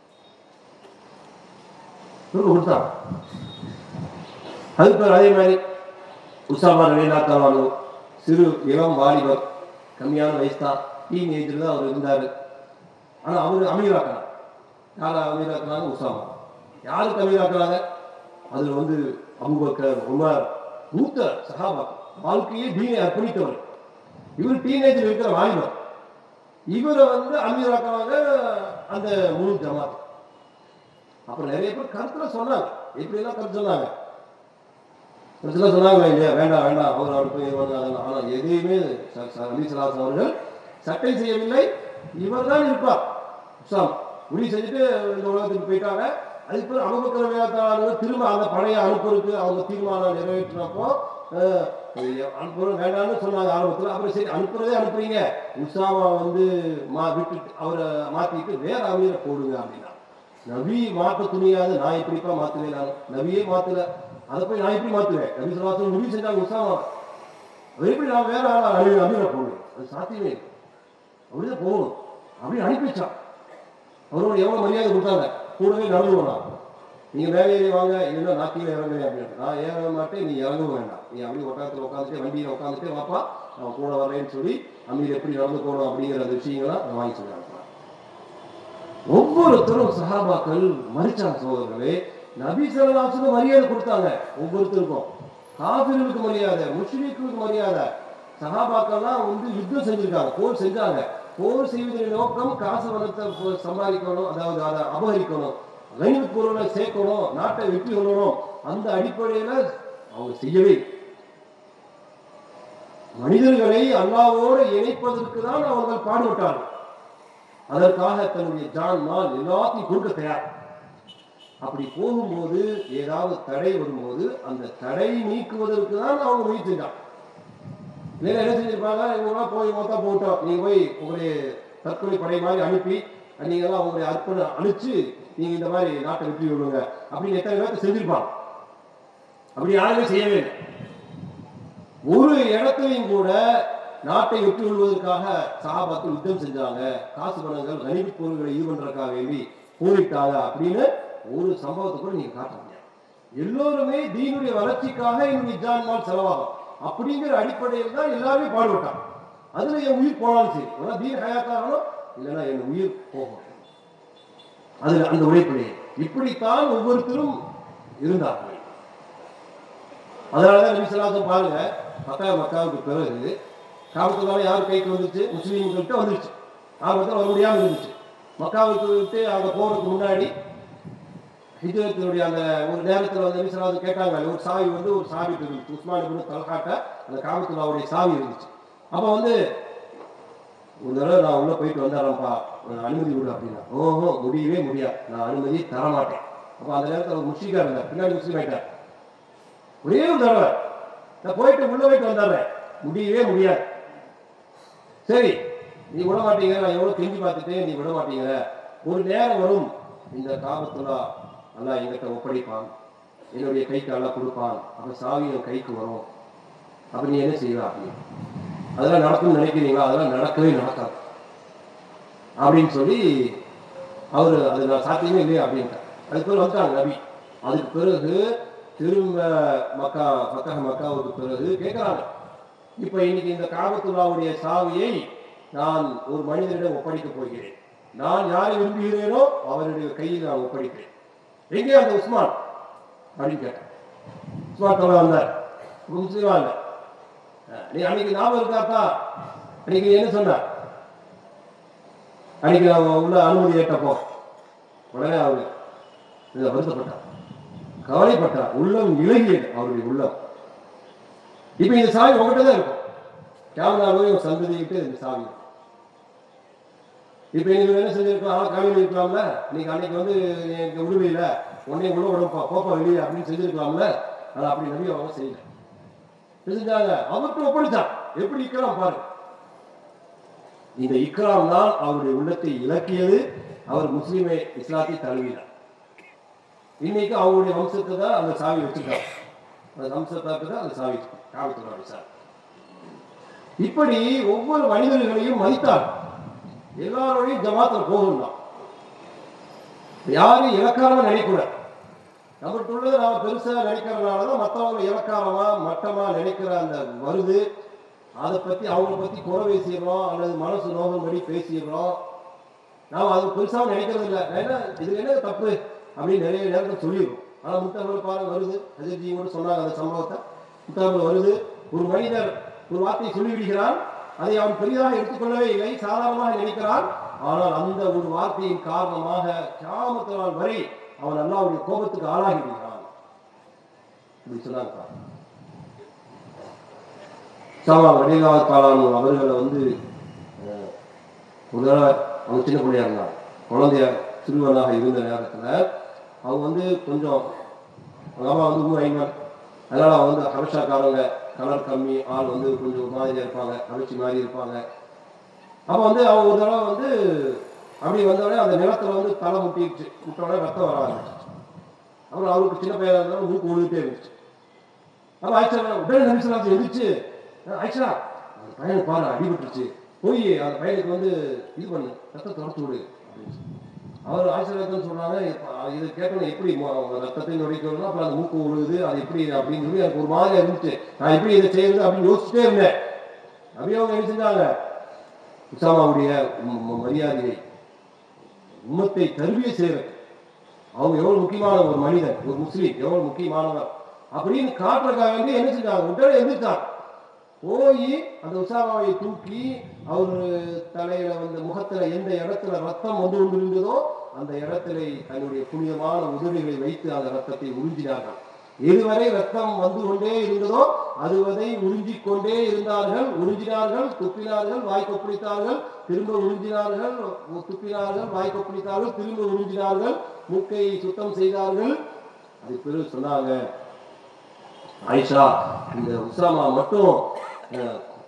பொறுப்பு கொடுத்தாங்க அதுக்கு அதே மாதிரி உசாமா நிலைநாத்தான் சிறு இளம் வாலிபர் கம்மியான வயசு தான் டீன் ஏஜில் தான் அவர் இருந்தார் ஆனால் அவர் அமீராக்கலாம் யாரை அமீராக்குனாங்க உசாமா யாருக்கு அமீராக்குறாங்க அதில் வந்து அபுபக்கர் உமர் மூத்த சஹாபா வாழ்க்கையே தீனை அர்ப்பணித்தவர் இவர் டீனேஜில் இருக்கிற வாலிபர் இவரை வந்து அமீராக்குறாங்க அந்த முழு ஜமாத் அப்புறம் நிறைய பேர் கருத்துல சொன்னாங்க எப்படிலாம் கருத்து சொன்னாங்க ஒரு சிலர் சொன்னாங்க இல்லையா வேண்டாம் வேண்டாம் அவர் அவர் போய் இவர் அதெல்லாம் ஆனால் எதையுமே அலிசலாசன் அவர்கள் சட்டை செய்யவில்லை இவர் தான் இருப்பார் உசாம் முடிவு செஞ்சுட்டு இந்த உலகத்துக்கு போயிட்டாங்க அதுக்கு பிறகு அபுபக்கர் வேதாளர்கள் திரும்ப அந்த பழைய அனுப்புறதுக்கு அவங்க தீர்மானம் நிறைவேற்றினப்போ அஹ், அனுப்புறது வேண்டாம்னு சொன்னாங்க ஆரம்பத்தில் அப்புறம் சரி அனுப்புறதே அனுப்புறீங்க உசாமா வந்து மா விட்டுட்டு அவரை மாத்திட்டு வேற அமீரை போடுங்க அப்படின்னா நபி மாற்ற துணியாது நான் எப்படிப்பா மாத்துவேன் நான் நபியே மாத்தல அதை போய் நான் எப்படி மாத்துவேன் நபி சொல்லாசன் முடிவு செஞ்சாங்க உசாமா அவர் எப்படி நான் வேற ஆளா அமீர அமீரை போடுவேன் அது சாத்தியமே இல்லை அப்படிதான் போகணும் அப்படி அனுப்பி வச்சான் அவரோட எவ்வளவு மரியாதை கொடுத்தாங்க கூடவே நடந்து போனான் நீங்க வேலையிலே வாங்க இல்லைன்னா நான் கீழே இறங்குறேன் அப்படின்னு நான் ஏற மாட்டேன் நீ இறங்கவும் வேண்டாம் நீ அப்படி ஒட்டாரத்தில் உட்காந்துட்டு வண்டியில் உட்காந்துட்டு வாப்பா நான் கூட வரேன்னு சொல்லி அமீர் எப்படி நடந்து போகணும் அப்படிங்கிற அந்த விஷயங்கள்லாம் நான் வாங்கி சொல்லி அனுப்புறேன் ஒவ்வொருத்தரும் சஹாபாக்கள் மறிச்சாங்க சோதர்களே நபி சல்லாசுக்கு மரியாதை கொடுத்தாங்க ஒவ்வொருத்தருக்கும் காபிர்களுக்கு மரியாதை முஸ்லிம்களுக்கு மரியாதை சஹாபாக்கள்லாம் வந்து யுத்தம் செஞ்சிருக்காங்க போர் செஞ்சாங்க போர் செய்வதன் நோக்கம் காசு வளத்தை போ- சம்பாதிக்கணும் அதாவது அதை அபகரிக்கணும் கனிமத் பொருளை சேர்க்கணும் நாட்டை வெற்றி கொள்ளணும் அந்த அடிப்படையில அவங்க செய்யவே இல்லை. மனிதர்களை அல்லாவோடு இணைப்பதற்கு தான் அவர்கள் பாடுபட்டார்கள் அதற்காக தன்னுடைய ஜான் மால் எல்லாத்தையும் கொடுக்க தயார் அப்படி போகும்போது ஏதாவது தடை வரும்போது அந்த தடை நீக்குவதற்கு தான் அவங்க முயற்சி செஞ்சாங்க இல்லைன்னா என்ன செஞ்சிருப்பாங்க இவங்களாம் போய் மொத்தம் போட்டோம் நீங்க போய் உங்களுடைய தற்கொலை படை மாதிரி அனுப்பி நீங்கெல்லாம் உங்களுடைய அர்ப்பணம் அனுப்பிச்சு நீங்க இந்த மாதிரி நாட்டை வெற்றி விடுங்க அப்படின்னு எத்தனை பேருக்கு செஞ்சிருப்பாங்க அப்படி யாருமே செய்யவே இல்லை ஒரு இடத்துலையும் கூட நாட்டை வெற்றி கொள்வதற்காக சகாபாக்கள் யுத்தம் செஞ்சாங்க காசு பணங்கள் கணிப்பு பொருள்களை இது பண்றதுக்காக வேண்டி போரிட்டாங்க அப்படின்னு ஒரு சம்பவத்தை கூட நீங்க காட்ட முடியாது எல்லோருமே தீனுடைய வளர்ச்சிக்காக என்னுடைய ஜான்மால் செலவாகும் அப்படிங்கிற அடிப்படையில் தான் எல்லாருமே பாடுபட்டாங்க அதுல என் உயிர் போனாலும் சரி ஒன்னா தீன் ஹயாத்தாகணும் இல்லைன்னா என் உயிர் போகும் அதுல அந்த உழைப்பிலே இப்படித்தான் ஒவ்வொருத்தரும் இருந்தார்கள் அதனாலதான் நபி சொல்லாசம் பாருங்க மக்கா மக்காவுக்கு பிறகு காபத்துனால யார் கைக்கு வந்துச்சு முஸ்லீம்கள்ட்ட வந்துருச்சு ஆபத்தில் வர முடியாமல் இருந்துச்சு மக்காவுக்கு விட்டு அங்கே போறதுக்கு முன்னாடி ஹிஜரத்தினுடைய அந்த ஒரு நேரத்தில் வந்து நபி சொல்லாசம் கேட்டாங்க ஒரு சாவி வந்து ஒரு சாவி இருந்துச்சு உஸ்மான் இப்னு தல்ஹாட்ட அந்த காபத்துலாவுடைய சாவி இருந்துச்சு அப்போ வந்து ஒரு தடவை நான் உள்ள போயிட்டு வந்துடுறேன்ப்பா எனக்கு அனுமதி கொடு அப்படின்னா ஓஹோ முடியவே முடியாது நான் அனுமதி தர மாட்டேன் அப்போ அந்த நேரத்தில் ஒரு முஸ்லீக்கா இருந்தார் பின்னாடி முஸ்லீம் ஆயிட்டார் ஒரே ஒரு தடவை நான் போயிட்டு உள்ள போயிட்டு வந்துடுறேன் முடியவே முடியாது சரி நீ விட மாட்டீங்க நான் எவ்வளவு கெஞ்சி பார்த்துட்டு நீ விட மாட்டீங்க ஒரு நேரம் வரும் இந்த காபத்துலா அல்லாஹ் எங்கிட்ட ஒப்படைப்பான் என்னுடைய கைக்கு அல்லா கொடுப்பான் அப்ப சாவி என் கைக்கு வரும் அப்ப நீ என்ன செய்வ அப்படின்னு அதெல்லாம் நடக்கும்னு நினைக்கிறீங்களா அதெல்லாம் நடக்கவே நடக்காது அப்படின்னு சொல்லி அவர் அது நான் சாத்தியமே இல்லையா அப்படின்ட்டார் அதுக்கு பிறகு வந்துட்டாங்க நபி அதுக்கு பிறகு திரும்ப மக்கா மக்கா மக்காவுக்கு பிறகு கேட்கிறாங்க இப்ப இன்னைக்கு இந்த காபத்துல்லாவுடைய சாவியை நான் ஒரு மனிதரிடம் ஒப்படைக்கப் போகிறேன் நான் யாரை விரும்புகிறேனோ அவருடைய கையில் நான் ஒப்படைக்கிறேன் எங்கே அந்த உஸ்மான் அப்படின்னு கேட்டேன் உஸ்மான் தலை வந்தார் முஸ்லீமா இல்லை அஹ் நீ அன்னைக்கு ஞாபகம் இருக்காப்பா அன்னைக்கு நீ என்ன சொன்ன அன்னைக்கு நான் உள்ள அனுமதி கேட்டப்போ உடனே அவரு இதை வருத்தப்பட்டார் கவலைப்பட்டார் உள்ளம் இலகியது அவருடைய உள்ளம் இப்ப இந்த சாவி உங்ககிட்ட தான் இருக்கும் கேமராவையும் சந்ததிக்கிட்டு இந்த சாவி இருக்கும். இப்ப நீங்க என்ன செஞ்சிருக்கோம் ஆள் காலையில் இருக்கலாம்ல நீங்க அன்னைக்கு வந்து எனக்கு விடுவையில உடனே உள்ள விடப்பா போப்பா வெளியே அப்படின்னு செஞ்சிருக்கலாம்ல ஆனா அப்படி நம்பி அவங்க செய்யல செஞ்சாங்க அவர்கிட்ட ஒப்படைச்சான் எப்படி இக்கலாம் பாரு இந்த இக்ராம் தான் அவருடைய உள்ளத்தை இலக்கியது அவர் முஸ்லீமை இஸ்லாத்தை தழுவினார் இன்னைக்கு அவங்களுடைய வம்சத்தை தான் அந்த சாவி வச்சிருக்காங்க அந்த வம்சத்தாக்கு தான் அந்த சாவி காவல்துறை சாவி இப்படி ஒவ்வொரு மனிதர்களையும் மதித்தார் எல்லாரோடையும் ஜமாத்தில் போகணும் யாரும் இலக்காரமா நினைக்கூடாது நம்மகிட்ட உள்ளதை நாம பெருசா நினைக்கிறதுனால தான் மற்றவங்க இலக்காரமா மட்டமா நினைக்கிற அந்த வருது அதை பத்தி அவங்கள பத்தி குறை பேசிடுறோம் அல்லது மனசு நோகம்படி பேசிடுறோம் நாம் அது பெருசா நினைக்கிறது இல்லை ஏன்னா இதுல என்ன தப்பு அப்படின்னு நிறைய நேரத்தில் சொல்லிடுறோம் ஆனா முத்தமிழ் பாருங்க வருது அஜய்ஜி கூட சொன்னாங்க அந்த சம்பவத்தை முத்தமிழ் வருது ஒரு மனிதர் ஒரு வார்த்தையை சொல்லிவிடுகிறான் அதை அவன் பெரிதாக எடுத்துக்கொள்ளவே இல்லை சாதாரணமாக நினைக்கிறான் ஆனால் அந்த ஒரு வார்த்தையின் காரணமாக கியாமத்து நாள் வரை அவன் அல்லாவுடைய கோபத்துக்கு ஆளாகி விடுகிறான் இப்படி சொன்னாங்க பாருங்க. சாமா வடிகால காலான் அவர்களை வந்து அஹ், ஒரு தடவை அவங்க சின்ன பிள்ளையா இருந்தாங்க குழந்தைய சிறுவனாக இருந்த நேரத்துல அவங்க வந்து கொஞ்சம் அவங்க அம்மா வந்து ஊர் ஐமன் அதனால அவங்க வந்து ஹபஷாக்காரங்க கலர் கம்மி ஆள் வந்து கொஞ்சம் ஒரு மாதிரியா இருப்பாங்க கவர்ச்சி மாதிரி இருப்பாங்க அப்போ வந்து அவங்க ஒரு தடவை வந்து அப்படி வந்தோடனே அந்த நிலத்துல வந்து தலை முட்டிடுச்சு முட்டோட ரத்தம் வர ஆரம்பிச்சிச்சு அப்புறம் அவருக்கு சின்ன பையன் இருந்தாலும் மூக்கு விழுந்துட்டே இருந்துச்சு அப்ப ஆயிஷா உடனே நபிசலாத்து எந்திரிச்சு ஆயிஷா அந்த பையனுக்கு பாரு அடிபட்டுருச்சு போய் அந்த பையனுக்கு வந்து இது பண்ணு ரத்தத்தை தொடச்சு விடு அப்படின்னு சொல்லி. அவர் ஆயிஷா சொல்றாங்க இப்ப இது கேட்டோன்னே எப்படி மு- அவங்க ரத்தத்தை நுழைக்கணும் அப்புறம் அந்த மூக்கு விழுகுது அது எப்படி அப்படின்னு சொல்லி எனக்கு ஒரு மாதிரியா இருந்துச்சு நான் எப்படி இதை செய்யறது அப்படின்னு யோசிச்சுட்டே இருந்தேன் அப்படியே அவங்க என்ன செஞ்சாங்க உசாமாவுடைய ம- ம- மரியாதையை உம்மத்தை தருவிய செய்யறது அவங்க எவ்வளவு முக்கியமான ஒரு மனிதன் ஒரு முஸ்லீம் எவ்வளவு முக்கியமானவர் அப்படின்னு காட்டுறதுக்காக வேண்டி என்ன செஞ்சாங்க உடனே எந்திரிச்சாங்க போய் அந்த உசாமாவை தூக்கி அவர் தலையில வந்து முகத்துல எந்த இடத்துல ரத்தம் வந்து கொண்டிருந்ததோ அந்த இடத்துல தன்னுடைய புனிதமான உதவிகளை வைத்து அந்த ரத்தத்தை உறிஞ்சினார்கள் எதுவரை ரத்தம் வந்து கொண்டே இருந்ததோ அதுவரை உறிஞ்சிக் கொண்டே இருந்தார்கள் உறிஞ்சினார்கள் துப்பினார்கள் வாய் கொப்பளித்தார்கள் திரும்ப உறிஞ்சினார்கள் துப்பினார்கள் வாய் கொப்பளித்தார்கள் திரும்ப உறிஞ்சினார்கள் மூக்கை சுத்தம் செய்தார்கள் அது பிறகு சொன்னாங்க ஆயிஷா இந்த உசாமா மட்டும் அஹ்,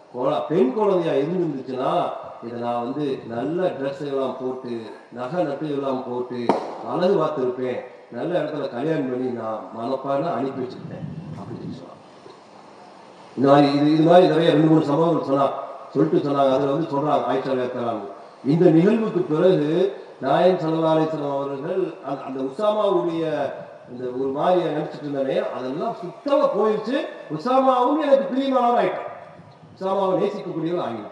குழ- பெண் குழந்தையா இருந்துருந்துச்சுன்னா இதை நான் வந்து நல்ல ட்ரெஸ் எல்லாம் போட்டு நகை நட்டு எல்லாம் போட்டு அழகு பார்த்துருப்பேன் நல்ல இடத்துல கல்யாணம் பண்ணி நான் மனப்பான அனுப்பி வச்சிருப்பேன் அப்படின்னு சொன்னான் இந்த மாதிரி இது இது மாதிரி நிறைய ரெண்டு மூணு சம்பவங்கள் சொன்னா சொல்லிட்டு சொன்னாங்க அதுல வந்து சொல்றாங்க ஆயிஷா இருக்கிறாங்க இந்த நிகழ்வுக்கு பிறகு நாயன் சல்லாலேஸ்வரம் அவர்கள் அந்த- அந்த உசாமாவுடைய இந்த ஒரு மாதிரி நினைச்சிட்டு இருந்தானே அதெல்லாம் சுத்தமா போயிடுச்சு உசாமாவும் எனக்கு பிரியமானவர் ஆயிட்டான் உசாமாவை நேசிக்கக்கூடியவர் ஆகிவிட்டு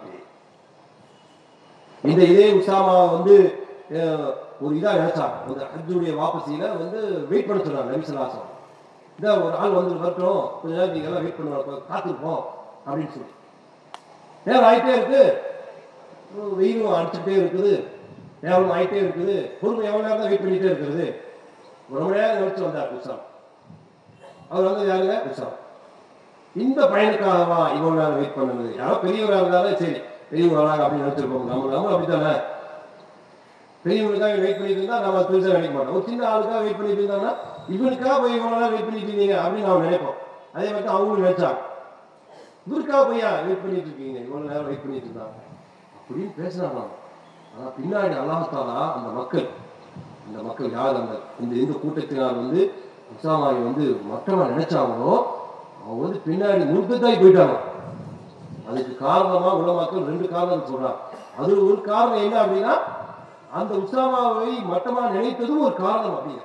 இந்த இதே உசாமா வந்து அஹ், ஒரு இதா நினைச்சாங்க அந்த ஹஜ்ஜுடைய வாபசியில வந்து வெயிட் பண்ண சொன்னாங்க நபிசலாசம் இந்த ஒரு ஆள் வந்து வரட்டும் கொஞ்ச நேரம் நீங்க எல்லாம் வெயிட் பண்ணுவாங்க காத்திருப்போம் அப்படின்னு சொல்லி நேரம் ஆயிட்டே இருக்கு அப்புறம் வெயிலும் அடிச்சுட்டே இருக்குது நேரம் ஆயிட்டே இருக்குது பொறுமை எவ்வளவு நேரம் தான் வெயிட் பண்ணிட்டே இருக்கிறது ஒரு மணி நேரம் கழிச்சு வந்தார் உஷாம் அவர் வந்து யாருங்க உஷாம் இந்த பையனுக்காகவா இவ்வளவு நேரம் வெயிட் பண்ணுது யாரோ பெரியவரா இருந்தாலும் சரி பெரியவங்க வராங்க அப்படின்னு நினைச்சிருப்போம் நம்ம நம்ம அப்படித்தானே பெரியவங்களுக்காக வெயிட் பண்ணிட்டு இருந்தா நம்ம பெருசா நினைக்க மாட்டோம் ஒரு சின்ன ஆளுக்காக வெயிட் பண்ணிட்டு இருந்தாங்கன்னா இவனுக்காக போய் இவ்வளவு நேரம் வெயிட் பண்ணிட்டு இருந்தீங்க அப்படின்னு நாம நினைப்போம் அதே மாதிரி தான் அவங்களும் நினைச்சாங்க இவருக்காக போய்யா வெயிட் பண்ணிட்டு இருக்கீங்க இவ்வளவு நேரம் வெயிட் பண்ணிட்டு இருந்தாங்க அப்படின்னு பேசினாங்க ஆனா பின்னாடி அல்லாஹாலா அந்த மக்கள் இந்த மக்கள் யார் அந்த இந்த இந்த கூட்டத்தினால் வந்து உசாமாவை வந்து மற்றவங்க நினைச்சாங்களோ அவங்க வந்து பின்னாடி முழுக்கத்தாய் போயிட்டாங்க அதுக்கு காரணமா உலமாக்கள் ரெண்டு காரணம் சொல்றாங்க அது ஒரு காரணம் என்ன அப்படின்னா அந்த உசாமாவை மட்டமா நினைத்ததும் ஒரு காரணம் அப்படிங்க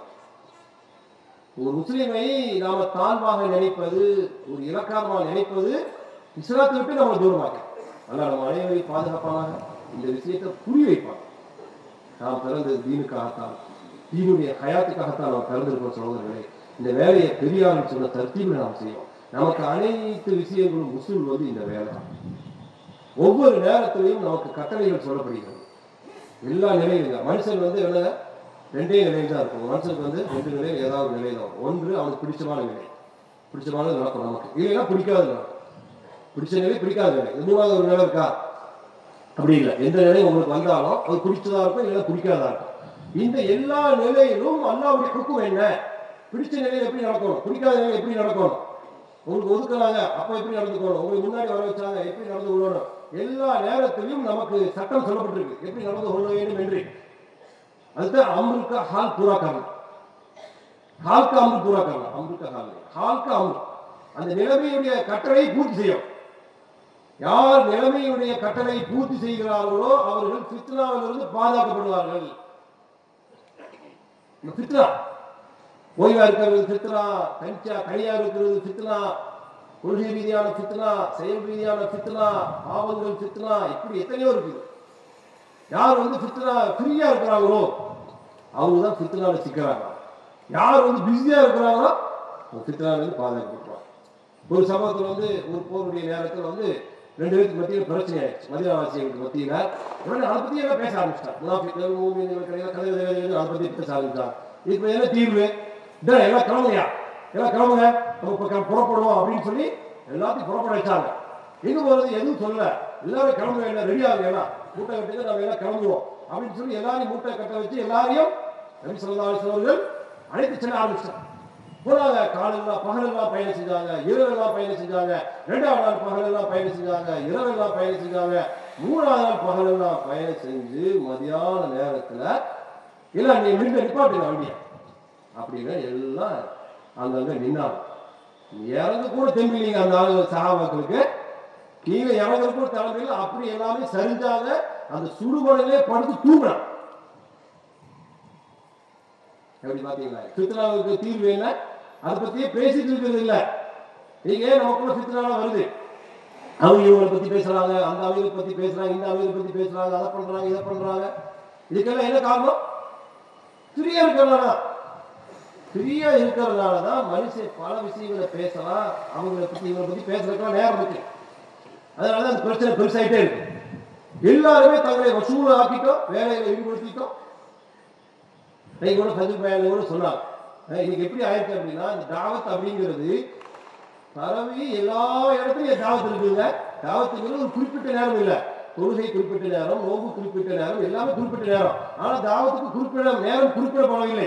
ஒரு முஸ்லிமை நாம தாழ்வாக நினைப்பது ஒரு இலக்காரமாக நினைப்பது இஸ்லாத்தை விட்டு நம்ம தூரமாக அல்ல நம்ம அனைவரையும் பாதுகாப்பானாக இந்த விஷயத்தை புரிய வைப்பாங்க நாம் பிறந்தது தீனுக்காகத்தான் தீனுடைய ஹயாத்துக்காகத்தான் நாம் பிறந்திருக்கோம் சகோதரர்களே இந்த வேலையை பெரியார் சொன்ன தர்த்தீபில் நாம் செய்வோம் நமக்கு அனைத்து விஷயங்களும் முஸ்லிம் வந்து இந்த வேலை தான் ஒவ்வொரு நேரத்திலையும் நமக்கு கட்டளைகள் சொல்லப்படுகிறது எல்லா நிலையிலும் மனுஷன் வந்து என்ன ரெண்டே நிலையில் தான் இருக்கும் மனுஷனுக்கு வந்து ரெண்டு நிலையில் ஏதாவது ஒரு நிலை தான் ஒன்று அவனுக்கு பிடிச்சமான நிலை பிடிச்சமானது நடக்கும் நமக்கு இல்லைன்னா பிடிக்காத நடக்கும் பிடிச்ச நிலை பிடிக்காத நிலை இது மூணாவது ஒரு நிலை இருக்கா அப்படி இல்லை எந்த நிலை உங்களுக்கு வந்தாலும் அது பிடிச்சதா இருக்கும் இல்லைன்னா பிடிக்காதா இருக்கும் இந்த எல்லா நிலையிலும் அல்லாவுடைய ஹுக்கும் என்ன பிடிச்ச நிலையில் எப்படி நடக்கணும் பிடிக்காத நிலையில் எப்படி நடக்கணும் உங்களுக்கு ஒதுக்குறாங்க அப்ப எப்படி நடந்துக்கணும் உங்களுக்கு முன்னாடி வர வச்சாங்க எப்படி நடந்து கொள்ளணும் எல்லா நேரத்திலும் நமக்கு சட்டம் சொல்லப்பட்டிருக்கு எப்படி நடந்து கொள்ள வேண்டும் என்று அதுதான் அம்ருக்க ஹால் பூரா கரணும் ஹால்க்கு அம்ரு பூரா கரணும் அம்ருக்க ஹால் ஹால்க்கு அம்ரு அந்த நிலைமையுடைய கட்டளை பூர்த்தி செய்யும் யார் நிலைமையுடைய கட்டளை பூர்த்தி செய்கிறார்களோ அவர்கள் ஃபித்னாவிலிருந்து பாதுகாக்கப்படுவார்கள் இந்த ஃபித்னா ஓய்வா இருக்கிறது ஃபித்னா தனிச்சா தனியா இருக்கிறது ஃபித்னா கொள்கை ரீதியான ஃபித்னா செயல் ரீதியான ஃபித்னா பாவங்கள் ஃபித்னா இப்படி எத்தனையோ இருக்குது யார் வந்து ஃபித்னா ஃப்ரீயா இருக்கிறாங்களோ அவங்க தான் ஃபித்னால சிக்கிறாங்க யார் வந்து பிஸியா இருக்கிறாங்களோ அவங்க ஃபித்னால இருந்து பாதுகாக்கப்பட்டுருவாங்க ஒரு சமூகத்தில் வந்து ஒரு போருடைய நேரத்தில் வந்து ரெண்டு பேருக்கு மத்தியில் பிரச்சனை ஆயிடுச்சு மதினாவாசிகளுக்கு மத்தியில் இவன் அதை பத்தி எல்லாம் பேச ஆரம்பிச்சிட்டான் முனாஃபிக்கள் மூமின்கள் கிடையாது கதை கதை அதை பத்தி பேச ஆரம்பிச்சான் இப்போ என்ன தீர்வு இதோ எல்லாம் கிளம்புங்கயா எல்லாம் கிளம்புங்க நம்ம இப்போ கிளம்ப- புறப்படுவோம் அப்படின்னு சொல்லி எல்லாத்தையும் புறப்பட வச்சாங்க எங்க போறது எதுவும் சொல்லல எல்லாரும் கிளம்புங்க எல்லாம் ரெடி ஆகுங்க எல்லாம் மூட்டை கட்டுங்க நம்ம எல்லாம் கிளம்புவோம் அப்படின்னு சொல்லி எல்லாரையும் மூட்டை கட்ட வச்சு எல்லாரையும் நபி ஸல்லல்லாஹு அலைஹி வஸல்லம் அவர்கள் அழைத்து செல்ல ஆரம்பிச்சிட்டாங்க போனாங்க காலெல்லாம் பகலெல்லாம் பயணம் செஞ்சாங்க இரவெல்லாம் பயணம் செஞ்சாங்க ரெண்டாவது நாள் பகலெல்லாம் பயணம் செஞ்சாங்க இரவெல்லாம் பயணம் செஞ்சாங்க மூணாவது நாள் பகலெல்லாம் பயணம் செஞ்சு மதியான நேரத்துல இல்ல நீ நின்று நிப்பாட்டுங்க வண்டியை அப்படின்னு எல்லாம் அங்கங்க நின்னாங்க இறங்க கூட தெம்பிலீங்க அந்த ஆளு சகாபாக்களுக்கு கீழே இறங்குற கூட தலைமையில் அப்படி எல்லாமே சரிஞ்சாங்க அந்த சுடுமணிலே படுத்து தூங்கினான் எப்படி பாத்தீங்களா சித்ராவுக்கு தீர்வு என்ன அதை பத்தியே பேசிட்டு இருக்கிறது இல்ல நீங்க நமக்குள்ள சித்ரால வருது அவங்க இவங்களை பத்தி பேசுறாங்க அந்த அவங்க பத்தி பேசுறாங்க இந்த அவங்க பத்தி பேசுறாங்க அதை பண்றாங்க இதை பண்றாங்க இதுக்கெல்லாம் என்ன காரணம் ஃப்ரீயா இருக்கிறனால ஃப்ரீயா இருக்கிறதுனால தான் மனுஷன் பல விஷயங்களை பேசலாம் அவங்களை பத்தி இவங்களை பத்தி பேசுறதுக்கெல்லாம் நேரம் இருக்கு அதனால தான் அந்த பிரச்சனை பெருசாயிட்டே இருக்கு எல்லாருமே தங்களை வசூல ஆக்கிட்டோம் வேலையில ஈடுபடுத்திட்டோம் இன்னைக்கு கூட சஜித் பையன் கூட சொன்னாங்க அஹ் இன்னைக்கு எப்படி ஆயிடுச்சு அப்படின்னா இந்த தாவத் அப்படிங்கிறது பரவி எல்லா இடத்துலயும் தாவத் இருக்குங்க தாவத்துங்கிறது ஒரு குறிப்பிட்ட நேரம் இல்லை தொழுகை குறிப்பிட்ட நேரம் நோம்பு குறிப்பிட்ட நேரம் எல்லாமே குறிப்பிட்ட நேரம் ஆனா தாவத்துக்கு குறிப்பிட்ட நேரம் குறிப்பிடப்படவில்லை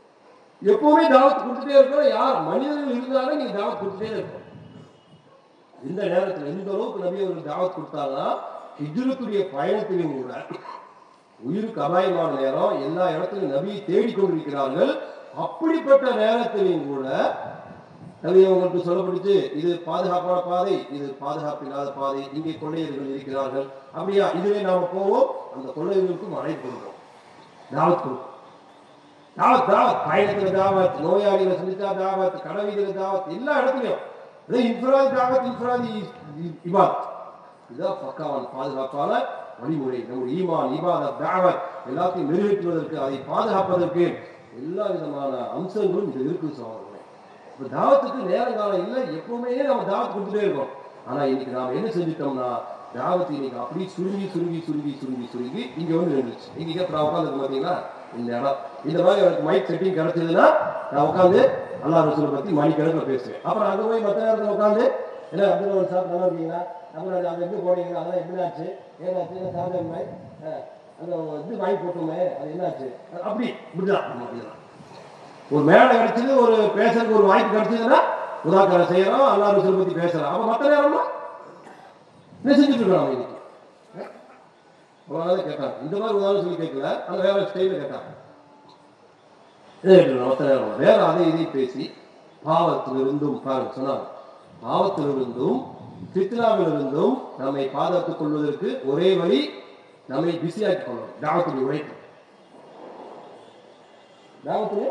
எப்பவுமே தாவத் கொடுத்துட்டே இருக்கோம் யார் மனிதர்கள் இருந்தாலும் நீங்க தாவத் கொடுத்துட்டே இருக்கணும் இந்த நேரத்தில் எந்த அளவுக்கு நபி அவர்கள் தாவத் கொடுத்தாங்கன்னா ஹிஜ்ரத்துடைய பயணத்திலும் கூட உயிருக்கு அபாயமான நேரம் எல்லா இடத்திலும் நபியை தேடிக்கொண்டிருக்கிறார்கள் அப்படிப்பட்ட நேரத்திலும் கூட நபி அவங்களுக்கு சொல்லப்படுச்சு இது பாதுகாப்பான பாதை இது பாதுகாப்பு இல்லாத பாதை இங்கே கொள்ளையர்கள் இருக்கிறார்கள் அப்படியா இதுவே நாம போவோம் அந்த கொள்ளையர்களுக்கும் அழைப்பு கொடுப்போம் தாவத் கொடுப்போம் தாவத் தாவத் பயணத்துல தாவத் நோயாளிகளை சந்திச்சா தாவத் கடவீதியில தாவத் எல்லா இடத்துலயும் இதே இன்ஃபராதி தாவத் இன்ஃபராதி இபாத் இதுதான் பக்காவான பாதுகாப்பான வழிமுறை நம்முடைய ஈமான் இபாதத் தாவத் எல்லாத்தையும் நிறைவேற்றுவதற்கு அதை பாதுகாப்பதற்கு எல்லா விதமான அம்சங்களும் இது இருக்குது சோதனை இப்போ தாவத்துக்கு நேரம் காலம் இல்லை எப்பவுமே நம்ம தாவத் கொடுத்துட்டே இருக்கோம் ஆனா இன்னைக்கு நாம என்ன செஞ்சுட்டோம்னா தாவத்து இன்னைக்கு அப்படியே சுருங்கி சுருங்கி சுருங்கி சுருங்கி சுருங்கி இங்க வந்து நின்றுச்சு இங்க கேட்க உட்காந்துருக்கு பாத்தீங்களா இந்த இடம் இந்த மாதிரி எனக்கு மைக் செட்டிங் கிடைச்சதுன்னா நான் உட்காந்து அல்லா ரசூலை பத்தி மணிக்கணக்கில் பேசுவேன் அப்புறம் அங்க போய் மற்ற நேரத்தில் உட்காந்து என்ன அப்துல் சார் நல்லா இருக்கீங்களா அப்புறம் அது அங்க எங்க போனீங்க அதெல்லாம் எப்படி ஆச்சு ஏதாச்சு என்ன சாதனை அந்த இது வாங்கி போட்டோமே அது என்னாச்சு அப்படி இப்படிதான் நம்ம அப்படிதான் ஒரு மேடை கிடைச்சது ஒரு பேசுறதுக்கு ஒரு வாய்ப்பு கிடைச்சதுன்னா உதாக்கரை செய்யறோம் அல்லா ரசூலை பத்தி பேசுறோம் அப்ப மற்ற நேரம்னா என்ன செஞ்சுட்டு இருக்கோம் நம்ம இன்னைக்கு அவ்வளவுதான் கேட்டாங்க இந்த மாதிரி உதாரணம் சொல்லி கேட்கல அந்த வேற ஸ்டைல கேட்டாங்க இதை கேட்டுருக்கோம் மற்ற நேரம் வேற அதை இதையும் பேசி பாவத்திலிருந்தும் பாருங்க சொன்னாங்க பாவத்திலிருந்தும் ஃபித்னாவிலிருந்தும் நம்மை பாதுகாத்துக் கொள்வதற்கு ஒரே வழி நம்மை பிஸியாக்கி கொள்ளணும் தாவத்துடைய உழைப்பு தாவத்துடைய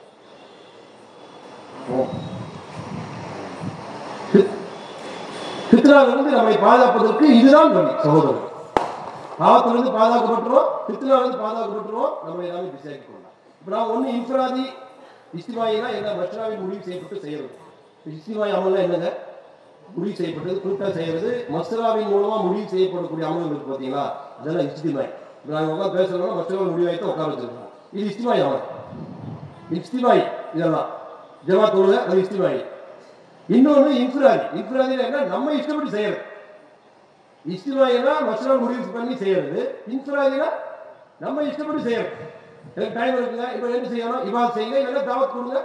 ஃபித்னாவிலிருந்து நம்மை பாதுகாப்பதற்கு இதுதான் வழி சகோதரர் பாவத்திலிருந்து பாதுகாக்கப்பட்டுருவோம் ஃபித்னாவிலிருந்து பாதுகாக்கப்பட்டுருவோம் நம்ம எல்லாமே பிஸியாக்கி கொள்ளலாம் இப்போ நான் ஒன்று இன்ஃபராதி இஸ்திமாயினா என்ன மஷ்ராவில் முடிவு செய்யப்பட்டு செய்யறது இஸ்திமாய் அமல்லாம் என்னங்க முடிவு செய்யப்பட்டது கூட்டா செய்யறது மஸ்ராவின் மூலமா முடிவு செய்யப்படக்கூடிய அமல்கள் இருக்கு பார்த்தீங்களா அதெல்லாம் இஸ்திமாய் இப்போ நாங்கள் உட்காந்து பேசுறோம்னா மஸ்ராவில் முடிவாய்த்து உட்கார வச்சிருக்கோம் இது இஸ்திமாய் அமல் இஸ்திமாய் இதெல்லாம் ஜமா தொழுக அது இஸ்திமாய் இன்னொன்று இன்ஃபிராதி இன்ஃபிராதி என்ன நம்ம இஷ்டப்பட்டு செய்யறது இஸ்திமாயினா மஸ்ராவில் முடிவு பண்ணி செய்யறது இன்ஃபிராதினா நம்ம இஷ்டப்பட்டு செய்யறது எனக்கு டைம் இருக்குங்க இப்போ என்ன செய்யணும் இபாத் செய்யுங்க இல்லைன்னா தாவத் கொடுங்க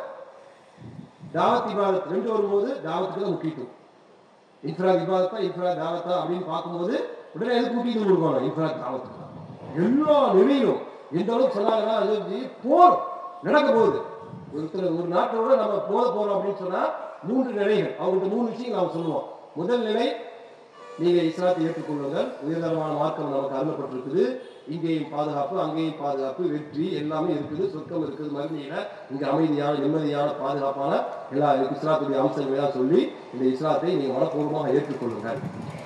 தாவத் இபாதத் ரெண்டு வரும்போது தாவத்துக்கு தான் முக்கியத்துவம் இன்ஃபராத் இபாதத்தா இன்ஃபராத் தாவத்தா அப்படின்னு பார்க்கும்போது உடனே எதுக்கு முக்கியத்துவம் கொடுக்கணும் இன்ஃபராத் தாவத்துக்கு தான் எல்லா நிலையிலும் எந்த அளவுக்கு சொன்னாங்கன்னா அது வந்து போர் நடக்க போகுது ஒருத்தர் ஒரு நாட்டோட நம்ம போத போறோம் அப்படின்னு சொன்னா மூன்று நிலைகள் அவங்கள்ட்ட மூணு விஷயம் நாம் சொல்லுவோம் முதல் நிலை நீங்க இஸ்லாத்தை ஏற்றுக்கொள்ளுங்கள் உயர்தரமான மார்க்கம் நமக்கு அருளப்பட்டிருக்குது இங்கேயும் பாதுகாப்பு அங்கேயும் பாதுகாப்பு வெற்றி எல்லாமே இருக்குது சொர்க்கம் இருக்குது மறுமையில இங்க அமைதியான நிம்மதியான பாதுகாப்பான எல்லா இஸ்லாத்துடைய அம்சங்களை எல்லாம் சொல்லி இந்த இஸ்லாத்தை நீங்க மனப்பூர்வமாக ஏற்றுக்கொள்ளுங்கள்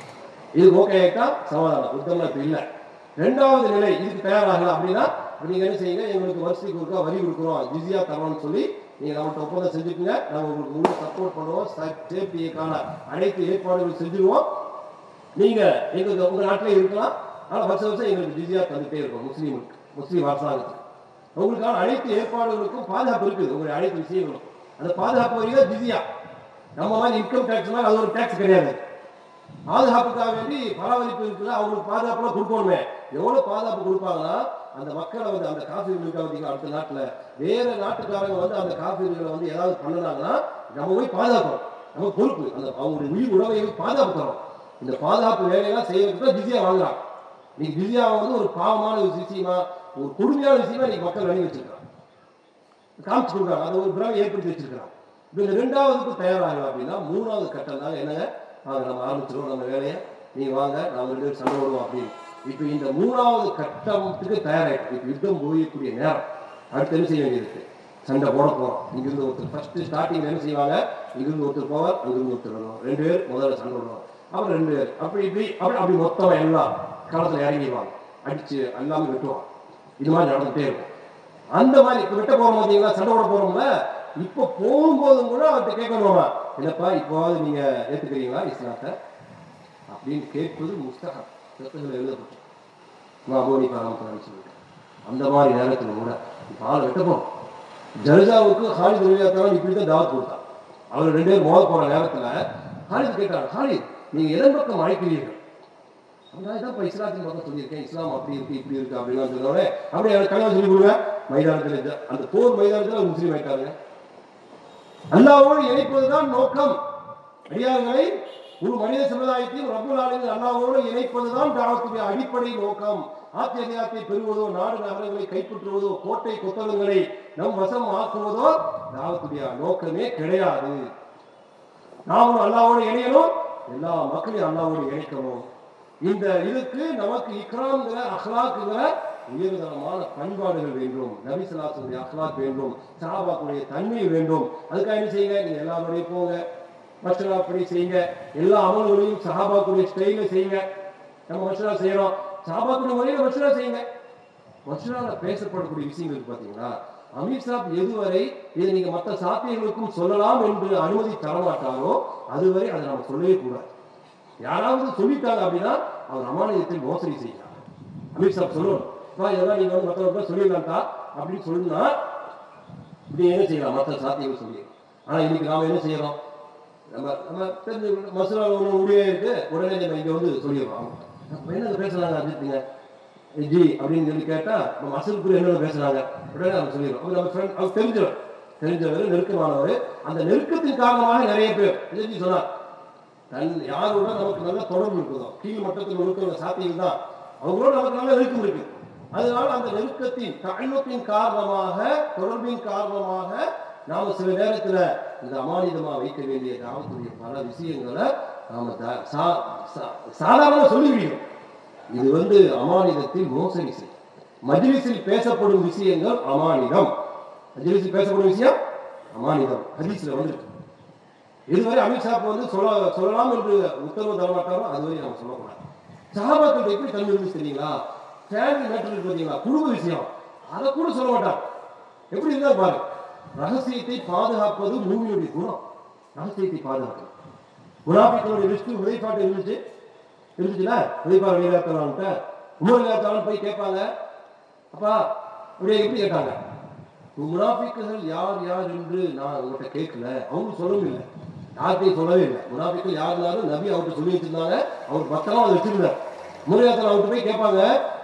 இது ஓகே ஆயிட்டா சமாதானம் புத்தம்னா இப்ப இல்லை ரெண்டாவது நிலை இதுக்கு தயாராகலாம் அப்படின்னா இப்ப நீங்க என்ன செய்யுங்க எங்களுக்கு வருஷத்துக்கு ஒருக்கா வரி கொடுக்குறோம் ஜிசியா தரோம்னு சொல்லி நீங்க நம்மகிட்ட ஒப்பந்தம் செஞ்சுக்கோங்க நாங்க உங்களுக்கு முழு சப்போர்ட் பண்ணுவோம் சேஃப்டிக்கான அனைத்து ஏற்பாடுகள் செஞ்சுருவோம் நீங்க எங்க உங்க நாட்டிலே இருக்கலாம் ஆனா வருஷம் வருஷம் எங்களுக்கு ஜிசியா தந்துட்டே இருக்கும் முஸ்லீமுக்கு முஸ்லீம் அரசாங்கத்துக்கு உங்களுக்கான அனைத்து ஏற்பாடுகளுக்கும் பாதுகாப்பு இருக்குது உங்களுடைய அனைத்து விஷயங்களும் அந்த பாதுகாப்பு வரியா ஜிசியா நம்ம மாதிரி இன்கம் டேக்ஸ் மாதிரி அது ஒரு டேக்ஸ் கிடையாது பாதுகாப்புக்காக வேண்டி பராமரிப்பு இருக்குல்ல அவங்களுக்கு பாதுகாப்புலாம் கொடுக்கணுமே எவ்வளவு பாதுகாப்பு கொடுப்பாங்கன்னா அந்த மக்களை வந்து அந்த காப்பீடுகளுக்கு பார்த்தீங்கன்னா அடுத்த நாட்டுல வேற நாட்டுக்காரங்க வந்து அந்த காப்பீடுகளை வந்து ஏதாவது பண்ணினாங்கன்னா நம்ம போய் பாதுகாக்கணும் நம்ம பொறுப்பு அந்த அவங்களுடைய உயிர் உடமைகளுக்கு பாதுகாப்பு தரும் இந்த பாதுகாப்பு வேலையெல்லாம் செய்யறதுக்கு தான் ஜிசியா வாங்குறாங்க நீ ஜிசியா வந்து ஒரு பாவமான ஒரு விஷயமா ஒரு கொடுமையான விஷயமா நீ மக்கள் அணி வச்சிருக்காங்க காமிச்சு கொடுக்குறாங்க அதை ஒரு பிறகு ஏற்படுத்தி வச்சிருக்கிறாங்க இப்போ இந்த ரெண்டாவதுக்கு தயாராகலாம் அப்படின்னா மூணாவது கட்டம் தான் என்னங்க வாங்க நம்ம ஆரம்பிச்சிருவோம் நம்ம வேலையை நீ வாங்க நாம ரெண்டு பேரும் சண்டை விடுவோம் அப்படின்னு இப்போ இந்த மூணாவது கட்டத்துக்கு தயாராகிட்டு இப்போ யுத்தம் போயக்கூடிய நேரம் அடுத்து என்ன செய்ய வேண்டியது சண்டை போட போறோம் இங்கிருந்து ஒருத்தர் ஃபர்ஸ்ட் ஸ்டார்டிங்ல என்ன செய்வாங்க இங்கிருந்து ஒருத்தர் போவார் அங்கிருந்து ஒருத்தர் வருவார் ரெண்டு பேர் முதல்ல சண்டை விடுவாங்க அப்புறம் ரெண்டு பேர் அப்படி இப்படி அப்படி அப்படி மொத்தம் எல்லாம் களத்துல இறங்கிடுவாங்க அடிச்சு எல்லாமே வெட்டுவாங்க இது மாதிரி நடந்துட்டே இருக்கும் அந்த மாதிரி இப்ப வெட்ட போறோம் பார்த்தீங்களா சண்டை போட போறோம்ல இப்ப போகும்போதும் கூட அவர்கிட்ட கேட்கணுமா என்னப்பா இப்போவாது நீங்க ஏத்துக்கிறீங்களா இஸ்லாத்தை அப்படின்னு கேட்பது முஸ்தகம் புத்தகங்கள் எழுதப்பட்டு மாபோனி பரமபுரம் சொல்லிட்டு அந்த மாதிரி நேரத்தில் கூட இப்போ ஆள் வெட்ட போறோம் ஜல்ஜாவுக்கு ஹாலித் ரவியாத்தான் இப்படி தான் தாவத் கொடுத்தான் அவர் ரெண்டு பேரும் மோத போற நேரத்துல ஹாலித் கேட்டாங்க ஹாலித் நீங்க எதன் பக்கம் அழைக்கிறீர்கள் நான் தான் இப்போ இஸ்லாத்தின் பக்கம் சொல்லியிருக்கேன் இஸ்லாம் அப்படி இருக்கு இப்படி இருக்கு அப்படின்னு சொன்னோடனே அப்படியே எனக்கு கல்யாணம் சொல்லி கொடுங்க மைதானத்தில் இந்த- அந்த போர் மைதானத்தில் அவர் முஸ்லீம் ஆயிட்டாருங்க அல்லாவோடு இணைப்பதுதான் நோக்கம் அடியார்களை ஒரு மனித சமுதாயத்தையும் ரப்புல் ஆலமீன் அல்லாஹ்வோடு இணைப்பதுதான் தாவத்துடைய அடிப்படை நோக்கம் ஆத்தியாத்தியத்தை பெறுவதோ நாடு நகரங்களை கைப்பற்றுவதோ கோட்டை கொத்தளங்களை நம் வசம் ஆக்குவதோ தாவத்துடைய நோக்கமே கிடையாது நாமும் அல்லாவோடு இணையணும் எல்லா மக்களையும் அல்லாவோடு இணைக்கணும் இந்த இதுக்கு நமக்கு இக்ராம்ங்கிற அஹ்லாக்குங்கிற உயர்தரமான பண்பாடுகள் வேண்டும் நபிசலாசுடைய அஹ்லாக் வேண்டும் சஹாபாக்குடைய தன்மை வேண்டும் அதுக்காக என்ன செய்யுங்க நீங்க எல்லாரோடையும் போங்க மஷரா படி செய்யுங்க எல்லா அமல்களையும் சஹாபாக்குடைய ஸ்டைல செய்யுங்க நம்ம மஷரா செய்யறோம் சஹாபாக்குடைய முறையில மஷரா செய்யுங்க மஷரால பேசப்படக்கூடிய விஷயங்கள் இருக்கு பாத்தீங்களா அமீர் சாப் எதுவரை இதை நீங்க மற்ற சாத்தியங்களுக்கும் சொல்லலாம் என்று அனுமதி தரமாட்டாரோ அதுவரை அதை நம்ம சொல்லவே கூடாது யாராவது சொல்லிட்டாங்க அப்படின்னா அவர் அமானியத்தில் மோசடி செய்யலாம் அமீர் சாப் சொல்லணும் "அப்பா, இதெல்லாம் நீங்க வந்து மற்றவங்க சொல்லிடலாம்டா அப்படின்னு சொன்னா இப்படி என்ன செய்யலாம் மற்ற சாத்தியங்கள் சொல்லி ஆனா இன்னைக்கு நாம என்ன செய்யறோம் நம்ம நம்ம தெரிஞ்சு மசூரா ஒன்று முடிவே இருக்கு உடனே நம்ம இங்க வந்து சொல்லிடுறோம் நம்ம என்ன பேசுறாங்க அப்படிங்க ஜி அப்படின்னு சொல்லி கேட்டா நம்ம மசூலுக்குள்ள என்ன பேசுறாங்க உடனே நம்ம சொல்லிடுறோம் அப்ப நம்ம ஃப்ரெண்ட் அவர் தெரிஞ்சவர் தெரிஞ்சவர் நெருக்கமானவர் அந்த நெருக்கத்தின் காரணமாக நிறைய பேர் எழுதி சொன்னார் தன் யாரோட நமக்கு நல்ல தொடர்பு இருக்குதோ கீழ் மட்டத்தில் இருக்கிற சாத்தியம் தான் அவங்களோட நமக்கு நல்ல நெருக்கம் இருக்கு அதனால அந்த நெருக்கத்தின் தாழ்வத்தின் காரணமாக தொடர்பின் காரணமாக நாம சில நேரத்துல இந்த அமானிதமா வைக்க வேண்டிய தாவத்துடைய பல விஷயங்களை நாம த- சா- சா- சாதாரணமா சொல்லிவிடுகிறோம் இது வந்து அமானிதத்தில் மோசடி செய் மஜ்லிஸில் பேசப்படும் விஷயங்கள் அமானிதம் மஜ்லிஸில் பேசப்படும் விஷயம் அமானிதம் ஹதீஸ்ல வந்து இதுவரை அமித்ஷா வந்து சொல்ல சொல்லலாம் என்று உத்தரவு தர மாட்டாரோ அதுவரை நம்ம சொல்லக்கூடாது சகாபாக்கள் எப்படி தன்மை இருந்துச்சு தெரியுங்களா ஃபேமிலி மேட்டர் இருக்கு பார்த்தீங்களா குடும்ப விஷயம் அதை கூட சொல்ல மாட்டார் எப்படி இருந்தா பாரு ரகசியத்தை பாதுகாப்பது மூவியுடைய குணம் ரகசியத்தை பாதுகாக்கணும் முனாபிக்களுடைய லிஸ்ட் உதவிப்பாட்டு இருந்துச்சு இருந்துச்சுல உதவிப்பா வெளியாத்தலான்ட்ட உமர் வெளியாத்தலாம் போய் கேட்பாங்க அப்பா அப்படியே எப்படி கேட்டாங்க முனாபிக்குகள் யார் யார் என்று நான் உங்கள்கிட்ட கேட்கல அவங்க சொல்லவும் இல்லை யார்கிட்டையும் சொல்லவே இல்லை முனாபிக்கள் யாருனாலும் நபி அவர்கிட்ட சொல்லி வச்சிருந்தாங்க அவர் பத்திரமா அதை வச்சிருந்தார் முருகாத்தன் அவர்கிட்ட போய் கேட்பாங்க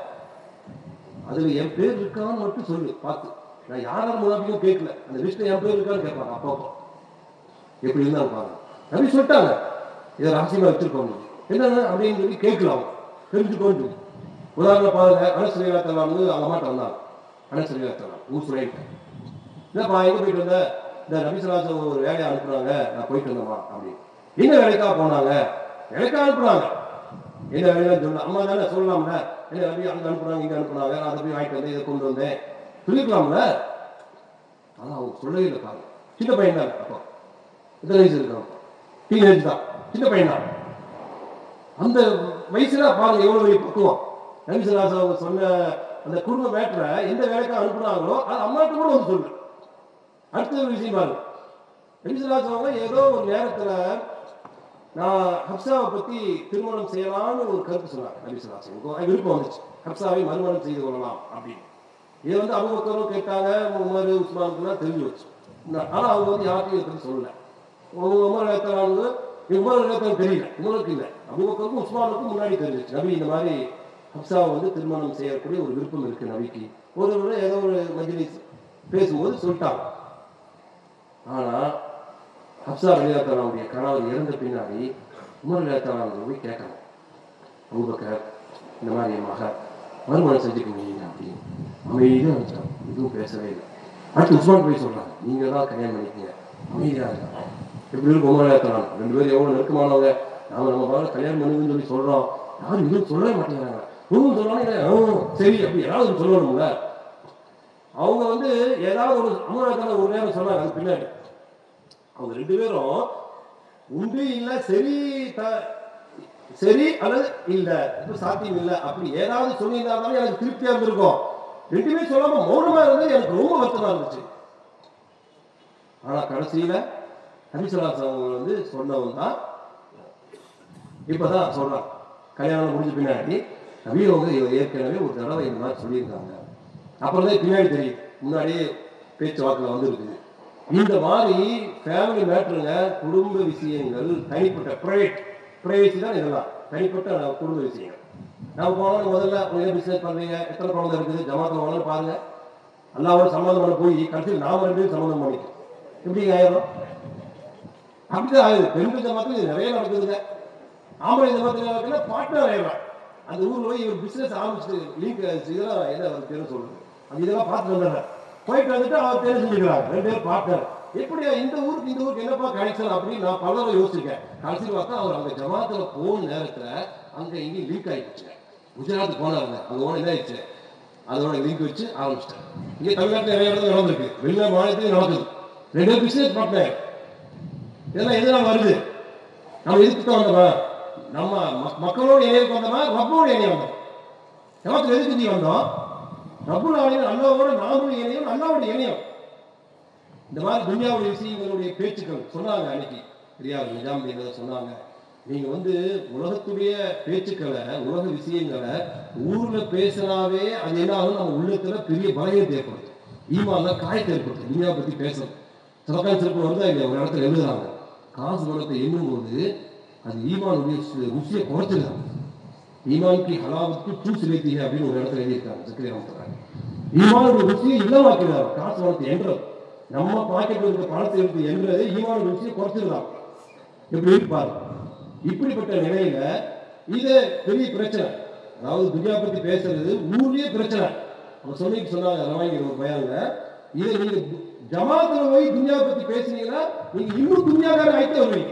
அதுல என் பேர் இருக்கான்னு மட்டும் சொல்லு பார்த்து நான் யாராலும் முனாபிக்கும் கேட்கல அந்த லிஸ்ட்ல என் பேர் இருக்கான்னு கேட்பாங்க அப்பப்போ எப்படி இருந்தாலும் பாருங்க நபி சொல்லிட்டாங்க இதை ரகசியமா வச்சிருக்கோம் என்னன்னு அப்படின்னு சொல்லி கேட்கலாம் தெரிஞ்சுக்கோன்னு உதாரணம் பாருங்க அனசுரியாத்தலாம் வந்து அவங்க அம்மாட்ட வந்தாங்க அனசுரியாத்தலாம் ஊர் சொல்லிட்டு என்னப்பா எங்க போயிட்டு வந்த இந்த நபிசராசம் ஒரு வேலையை அனுப்புறாங்க நான் போயிட்டு வந்தேம்மா அப்படின்னு என்ன வேலைக்கா போனாங்க வேலைக்கா அனுப்புறாங்க என்ன வேலையா சொல்ல அம்மா தானே சொல்லலாம்ல என்ன நபி அங்க அனுப்புறாங்க இங்க அனுப்புனாங்க நான் அதை போய் வாங்கிட்டு வந்தேன் இதை கொண்டு வந்தேன் சொல்லிக்கலாம்ல ஆனா அவங்க சொல்லவே இல்லை பாருங்க சின்ன பையன் தானே அப்போ எத்தனை வயசு இருக்கும் டீனேஜ் தான் சின்ன பையன் தான் அந்த வயசுல பாருங்க எவ்வளவு பெரிய பக்குவம் நபிசராசம் அவங்க சொன்ன அந்த குடும்ப மேட்டரை எந்த வேலைக்கா அனுப்புனாங்களோ அது அம்மாட்ட கூட வந்து சொல்லு அடுத்த ஒரு விஷயம் பாருங்க நபிசராசம் அவங்க ஏதோ ஒரு நேரத்துல நான் ஹப்சாவை பத்தி திருமணம் செய்யலாம்னு ஒரு கருத்து சொன்னாங்க நபிசராசம் விருப்பம் வந்துச்சு ஹப்சாவை மறுமணம் செய்து கொள்ளலாம் அப்படின்னு இதை வந்து அபுபக்கரும் கேட்டாங்க உமர் உஸ்மானுக்குலாம் தெரிஞ்சு வச்சு நா- ஆனா அவங்க வந்து யார்ட்டையும் இதை பத்தி சொல்லல உங்க உமர் நேத்தாங்க உமர் நேத்தாங்க தெரியல உமருக்கு இல்லை அபுபக்கருக்கும் உஸ்மானுக்கும் முன்னாடி தெரிஞ்சிச்சு நபி இந்த மாதிரி ஹப்சாவை வந்து திருமணம் செய்யக்கூடிய ஒரு விருப்பம் இருக்கு நபிக்கு ஒரு முறை ஏதோ ஒரு மஜ்லிஸ் பேசும்போது சொல்லிட்டாங்க ஆனா ஹப்சா விளையாட்டாளனுடைய கணவர் இறந்த பின்னாடி உமர் விளையாட்டாளர்கள் போய் கேட்கணும் அபுபக்கர் இந்த மாதிரி என் மக மறுமணம் செஞ்சுக்க முடியுங்க அப்படின்னு அமைதியாக இருந்துச்சான் எதுவும் பேசவே இல்லை அடுத்து உஸ்மான் போய் சொல்றாங்க நீங்க தான் கல்யாணம் பண்ணிக்கீங்க அமைதியாக இருக்காங்க எப்படி இருக்கும் உமர் விளையாட்டாளன் ரெண்டு பேரும் எவ்வளவு நெருக்கமானவங்க நாம நம்ம பாரு கல்யாணம் பண்ணுங்கன்னு சொல்லி சொல்றோம் யாரும் எதுவும் சொல்லவே மாட்டேங்கிறாங்க ஒன்றும் சொல்லாங்க சரி அப்படி ஏதாவது ஒண்ணு சொல்லணும்ல அவங்க வந்து ஏதாவது ஒரு அமராக்கான ஒரு நேரம் சொன்னாங்க அது பின்னாடி அவங்க ரெண்டு பேரும் உண்டு இல்ல சரி த- சரி அல்லது இல்ல இப்ப சாத்தியம் இல்ல அப்படி ஏதாவது சொல்லியிருந்தாலும் எனக்கு திருப்தியா இருந்திருக்கும் ரெண்டுமே சொல்லாம மௌனமா இருந்தது எனக்கு ரொம்ப வருத்தமா இருந்துச்சு ஆனா கடைசியில ஹரிசலாஸ் அவங்க வந்து சொன்னவங்க தான் இப்பதான் சொல்றாங்க கல்யாணம் முடிஞ்ச பின்னாடி நபி அவங்க ஏற்கனவே ஒரு தடவை இந்த மாதிரி சொல்லியிருக்காங்க அப்புறம் தான் பின்னாடி தெரியும் முன்னாடியே பேச்சுவாக்கில் வந்துருக்குது இந்த மாதிரி ஃபேமிலி மேட்ருங்க குடும்ப விஷயங்கள் தனிப்பட்ட ப்ரைவேட் ப்ரைவேசி தான் இதெல்லாம் தனிப்பட்ட குடும்ப விஷயங்கள் நம்ம போனோம் முதல்ல நீங்க பிசினஸ் பண்றீங்க எத்தனை குழந்தை இருக்குது ஜமாத்தில் போனாலும் பாருங்க அல்லாவோட சம்மந்தம் பண்ண போய் கடைசியில் நாம ரெண்டு பேரும் சம்மந்தம் பண்ணிக்கோம் எப்படி ஆயிரும் அப்படிதான் ஆகுது பெண்கள் ஜமாத்தில் இது நிறைய நடக்குதுங்க ஆம்பளை இந்த மாதிரி பார்ட்னர் ஆயிடுறான் அந்த ஊர்ல போய் இவர் பிசினஸ் ஆரம்பிச்சு லிங்க் இதெல்லாம் என்ன அவர் பேரும் சொல்லுது அது இதெல்லாம் பார்த்துட்டு வந்துடுறேன் போயிட்டு வந்துட்டு அவர் பேர் செஞ்சுக்கிறாங்க ரெண்டு பேரும் பார்ட்னர் எப்படியா இந்த ஊருக்கு இந்த ஊருக்கு என்னப்பா கனெக்ஷன் அப்படின்னு நான் பல தடவை யோசிச்சிருக்கேன் கடைசியில் பார்த்தா அவர் அந்த ஜமாத்துல போன நேரத்துல அங்க இங்கேயும் லிங்க் ஆயிடுச்சு குஜராத் போனாருங்க அங்க போன என்ன ஆயிடுச்சு அதோட லிங்க் வச்சு ஆரம்பிச்சிட்டேன் இங்கே தமிழ்நாட்டில் நிறைய இடத்துல நடந்திருக்கு வெளிநாடு மாநிலத்திலையும் நடக்குது ரெண்டு பேரும் பிசினஸ் பார்ட்னர் இதெல்லாம் எதெல்லாம் வருது நம்ம எதுக்கு தான் வந்தோமா நம்ம ம- மக்களோடு இணையக்கு வந்தோமா ரப்போடு இணைய வந்தோம் எவ்வளோ எதுக்கு நீ வந்தோம் ரப்புல் ஆலயம் அல்லாவோட நாமும் இணையம் அல்லாவோட இணையம் இந்த மாதிரி துன்யாவுடைய விஷயங்களுடைய பேச்சுக்கள் சொன்னாங்க அன்னைக்கு பெரியார் நிஜாமுதீன் சொன்னாங்க நீங்க வந்து உலகத்துடைய பேச்சுக்களை உலக விஷயங்களை ஊர்ல பேசினாவே அது என்ன ஆகும் நம்ம உள்ளத்துல பெரிய பலகீனத்தை ஏற்படுத்தும் ஈமான்ல காயத்தை ஏற்படுத்தும் துன்யா பத்தி பேசணும் சிறப்பான சிறப்பு வந்து இங்க ஒரு இடத்துல எழுதுறாங்க காசு பணத்தை எண்ணும்போது அது ஈமானுடைய சு- ருசியை குறைச்சிருக்காங்க ஈமானுக்கு ஹலாவுக்கு தூசு வைத்தீங்க அப்படின்னு ஒரு இடத்துல எழுதியிருக்காங்க சக்கரை ராமத்துறாங்க ஈமானுடைய ருசியை இல்லமாக்கிறார் காசு பணத்தை என்றது நம்ம பாக்கெட்ல இருக்க பணத்தை எடுத்து என்றது ஈமானுடைய ருசியை குறைச்சிருந்தாங்க எப்படி இருப்பாரு இப்படிப்பட்ட நிலையில இது பெரிய பிரச்சனை அதாவது துனியா பத்தி பேசுறது ஊர்லயே பிரச்சனை அவங்க சொல்லி சொன்னாங்க ரவாங்கிற ஒரு பயான்ல இதை நீங்க ஜமாத்துல போய் துனியா பத்தி பேசுனீங்கன்னா நீங்க இன்னும் துனியாக்காரன் ஆயிட்டு வருவீங்க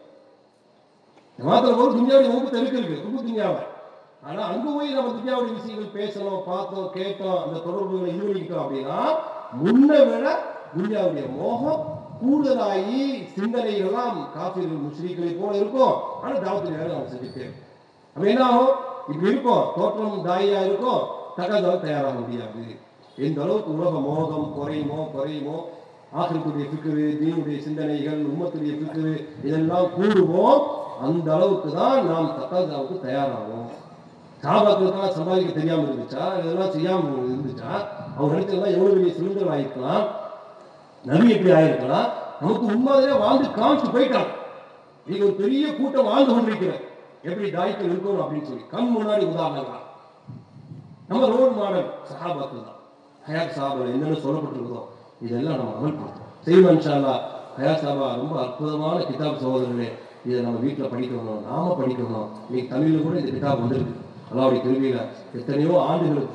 ஜமாத்துல போய் துனியாவுடைய ஊக்கு தெருக்கு இருக்கு ரொம்ப துனியாவை ஆனா அங்க போய் நம்ம துனியாவுடைய விஷயங்கள் பேசணும் பார்த்தோம் கேட்டோம் அந்த தொடர்புகளை இது பண்ணிக்கிட்டோம் அப்படின்னா முன்ன விட துனியாவுடைய மோகம் கூடுதலாகி சிந்தனைகள்லாம் காஃபிர்கள் முஸ்லீம்களை போல இருக்கும் ஆனா தாவத்து நேரம் அவங்க செஞ்சுட்டே இருக்கும். அப்ப என்ன ஆகும் இப்படி இருக்கும் தோற்றம் தாயா இருக்கும் தகவல் தயாராக முடியாது எந்த அளவுக்கு உலக மோகம் குறையுமோ குறையுமோ ஆசிரியத்துடைய பிக்குது தீனுடைய சிந்தனைகள் உம்மத்துடைய பிக்குது இதெல்லாம் கூடுமோ அந்த அளவுக்கு தான் நாம் தக்காதாவுக்கு தயாராகும் சாபாக்களுக்கெல்லாம் சம்பாதிக்க தெரியாம இருந்துச்சா இதெல்லாம் செய்யாம இருந்துச்சா அவங்க இடத்துல எவ்வளவு பெரிய சிலிண்டர் ஆயிருக்கலாம் நபி எப்படி ஆயிருக்கலாம் நமக்கு உண்மையிலே வாழ்ந்து காமிச்சு போயிட்டான் நீங்க ஒரு பெரிய கூட்டம் வாழ்ந்து கொண்டிருக்கிற எப்படி தாய்க்கு இருக்கணும் அப்படின்னு சொல்லி கண் முன்னாடி உதாரணங்களா நம்ம ரோல் மாடல் சஹாபாக்கள் தான் ஹயாத் சாபாவில் என்னென்ன சொல்லப்பட்டிருக்கிறோம் இதெல்லாம் நம்ம அமல்படுத்தோம் செய்வோம் இன்ஷால்லா ஹயாத் சாபா ரொம்ப அற்புதமான கிதாப் சகோதரர்களே இதை நம்ம வீட்டில் படிக்கணும் நாம படிக்கணும் இன்னைக்கு தமிழ்ல கூட இந்த கிதாப் வந்திருக்கு அல்லாவுடைய கல்வியில எத்தனையோ ஆண்டுகளுக்கு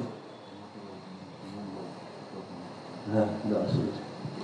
ஆ, இந்தா சொல்லுச்சு.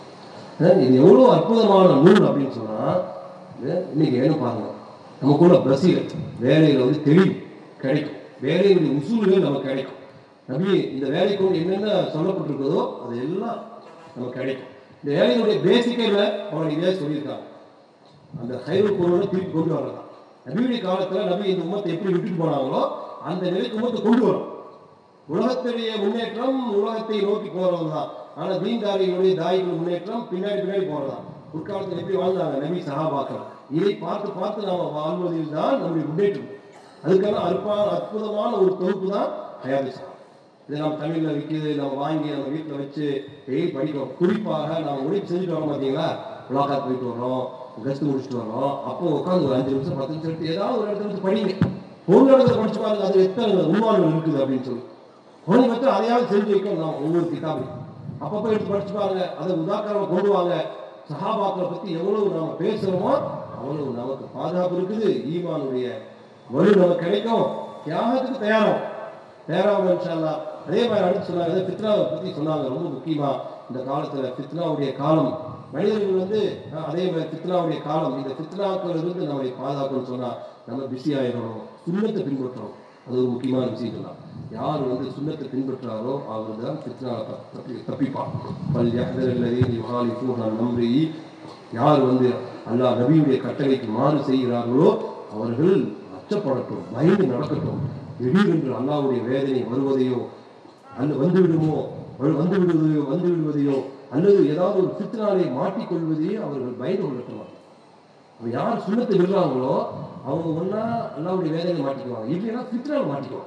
ஆ, இது எவ்வளவு அற்புதமான நூல் அப்படின்னு சொன்னா இது இன்னைக்கு என்ன பாருங்க நமக்குள்ள பசீரத் வேலையில வந்து தெளிவு கிடைக்கும் வேலையுடைய உசூல்கள் நமக்கு கிடைக்கும் நபி இந்த வேலைக்கு வந்து என்னென்ன சொல்லப்பட்டிருக்கிறதோ அது எல்லாம் நமக்கு கிடைக்கும் இந்த வேலையினுடைய பேசிக்கே இல்லை அவங்க இதே சொல்லியிருக்காங்க அந்த ஹைரு பொருளை திருப்பி கொண்டு வரலாம் நபியுடைய காலத்துல நபி இந்த உம்மத்தை எப்படி விட்டுட்டு போனாங்களோ அந்த நிலைக்கு உம்மத்தை கொண்டு வரும் உலகத்துடைய முன்னேற்றம் உலகத்தை நோக்கி போறதுதான் ஆனா தீன்தாரிகளுடைய தாய்கள் முன்னேற்றம் பின்னாடி பின்னாடி போறதுதான் முற்காலத்தில் எப்படி வாழ்ந்தாங்க நபி சஹாபாக்கள் இதை பார்த்து பார்த்து நாம வாழ்வதில் தான் நம்முடைய முன்னேற்றம் அதுக்கான அற்பா அற்புதமான ஒரு தொகுப்பு தான் ஹயாதி சஹா இதை நம்ம தமிழ்ல விற்கிது நம்ம வாங்கி நம்ம வீட்டில் வச்சு டெய்லி படிக்கிறோம் குறிப்பாக நம்ம உழைப்பு செஞ்சுட்டு வரோம் பார்த்தீங்களா உலாக்காத் போயிட்டு வரோம் கஸ்ட் முடிச்சுட்டு வரோம் அப்போ உட்காந்து ஒரு அஞ்சு நிமிஷம் பத்து நிமிஷம் எடுத்து ஏதாவது ஒரு இடத்துல வச்சு படிங்க ஒரு இடத்துல படிச்சு பாருங்க அது எத்தனை உண்மானங்கள் இருக்குது அப்படின்னு சொல்லி குறைஞ்சபட்சம் அதையாவது தெரிஞ்சு வைக்கணும் நான் ஒவ்வொரு கிதாபு அப்பப்போ எடுத்து படிச்சு பாருங்க அதை உதாக்கரமா கொண்டு வாங்க சஹாபாக்களை பத்தி எவ்வளவு நாம பேசுறோமோ அவ்வளவு நமக்கு பாதுகாப்பு இருக்குது ஈமானுடைய வலு நமக்கு கிடைக்கும் தியாகத்துக்கு தயாராகும் தயாராகும் இன்ஷால்லா அதே மாதிரி அடுத்து சொன்னாங்க அதே ஃபித்னாவை பத்தி சொன்னாங்க ரொம்ப முக்கியமா இந்த காலத்துல ஃபித்னாவுடைய காலம் மனிதர்கள் வந்து அஹ், அதே மாதிரி ஃபித்னாவுடைய காலம் இந்த ஃபித்னாக்கள் இருந்து நம்மளை பாதுகாக்கணும்னு சொன்னா நம்ம பிஸி ஆயிடணும் சுண்ணத்தை பின்பற்றணும் அது ஒரு முக்கியமான விஷயம் தான் யார் வந்து சுண்ணத்தை பின்பற்றாரோ அவர் தான் ஃபித்னா தப்பி தப்பிப்பான் பல் யஹ்தர் அல்லதீன யுஹாலிஃபூன நம்ரி யார் வந்து அல்லாஹ் நபியுடைய கட்டளைக்கு மாறு செய்கிறார்களோ அவர்கள் அச்சப்படட்டும் பயந்து நடக்கட்டும் திடீரென்று அல்லாஹ்வுடைய வேதனை வருவதையோ அல்ல வந்து விடுமோ வரு- வந்து விடுவதையோ வந்து விடுவதையோ அல்லது ஏதாவது ஒரு சித்திராலை மாட்டிக்கொள்வதையோ அவர்கள் பயந்து கொள்ளட்டும் அப்ப யார் சுண்ணத்தை விடுறாங்களோ அவங்க ஒண்ணா அல்லாவுடைய வேதனை மாட்டிக்குவாங்க இல்லைன்னா சித்திரால மாட்டிக்குவாங்க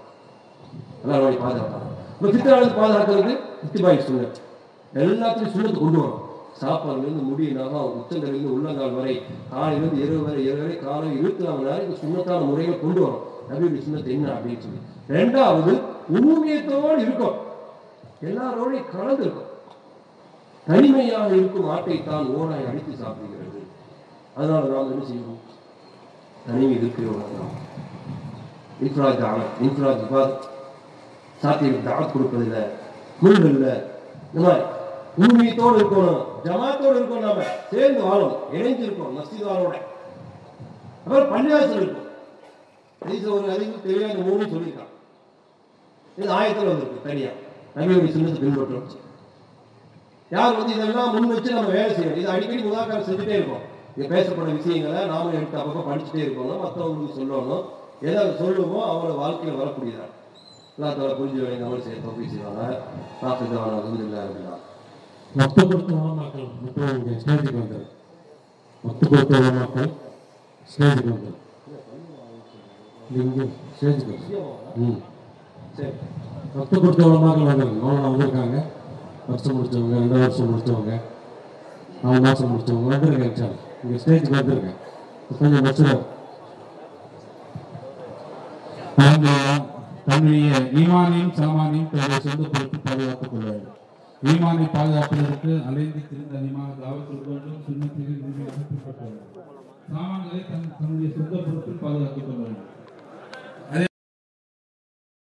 அல்லாஹ் பாதுகாப்பாங்க இப்போ சித்திராலை பாதுகாக்கிறதுக்கு இத்திபாய் சுண்ணத் எல்லாத்தையும் சுண்ணத்தை கொண்டு வரும் சாப்பாடுலேருந்து முடி நகம் உச்சந்திலிருந்து உள்ளங்கால் வரை காலையிலேருந்து இரவு வரை இரவு வரை காலை இருபத்தி நாலு மணி நேரம் இந்த சுண்ணத்தான முறைகளை கொண்டு வரும் நபியுடைய சுண்ணத்தை என்ன அப்படின்னு சொல்லி ரெண்டாவது உருவியத்தோடு இருக்கும் எல்லாரோடையும் கலந்து இருக்கும் தனிமையாக இருக்கும் ஆட்டை தான் ஓனாய் அடித்து சாப்பிடுகிறது அதனால நாம் என்ன செய்யணும் தனிமை இருக்கிறவங்க இன்ஃப்ராஜ் தாவத் இன்ஃப்ராஜ் இபாத் சாத்தியம் தாவத் கொடுப்பதில்லை முள் இல்லை இந்த மாதிரி உண்மையத்தோடு இருக்கணும் ஜமாத்தோடு இருக்கணும் நாம சேர்ந்து வாழணும் இணைஞ்சு இருக்கணும் மஸ்ஜித் வாழோட அப்புறம் பள்ளிவாசல் இருக்கும் ஹதீஸ்ல ஒரு அதிகம் தெளிவாக இந்த மூணு சொல்லியிருக்கான் இது ஆயத்தில் வந்திருக்கு தனியா நபியுடைய சுண்ணத்தை பின்பற்றும் யார் வந்து இதெல்லாம் முன் வச்சு நம்ம வேலை செய்யணும் இது அடிக்கடி முதாக்காரம் செஞ்சுட்டே இருக்கோம் இங்க பேசப்பட விஷயங்களை நாம எடுத்து அப்பப்போ படிச்சுட்டே இருக்கணும் மற்றவங்களுக்கு சொல்லணும் எதை சொல்லுமோ அவங்களோட வாழ்க்கையில் வரக்கூடியதா எல்லா தலை புரிஞ்சு வேண்டிய நம்ம செய்ய தொப்பி செய்வாங்க காசுக்கான அலமதுல்லா அப்படின்னா மொத்த கொடுத்த உலமாக்கள் இப்போ இங்கே ஸ்டேஜுக்கு வந்தார் மொத்த கொடுத்த உலமாக்கள் ஸ்டேஜுக்கு வந்தார் இங்கே ஸ்டேஜுக்கு வந்தார் ம் சரி மொத்த கொடுத்த உலமாக்கள் வந்தாங்க மௌலானா வந்திருக்காங்க வருஷம் முடிச்சவங்க ரெண்டு வருஷம் முடிச்சவங்க நாலு மாதம் முடிச்சவங்க வந்திருக்கேன் சார் இங்கே ஸ்டேஜுக்கு வந்திருக்கேன் கொஞ்சம் மசுவர் அல்ஹம்துலில்லாஹ். தன்னுடைய ஈமானையும் சாமானையும் தன்னுடைய சொந்த பொறுத்து பாதுகாத்துக் கொள்வார் ஈமானை பாதுகாப்பதற்கு அலைந்து திரிந்த அதிகமாக தாவத்தில் வேண்டும் சுண்ணத்தில் சாமான்களை தன் தன்னுடைய சொந்த பொறுப்பில் பாதுகாத்துக்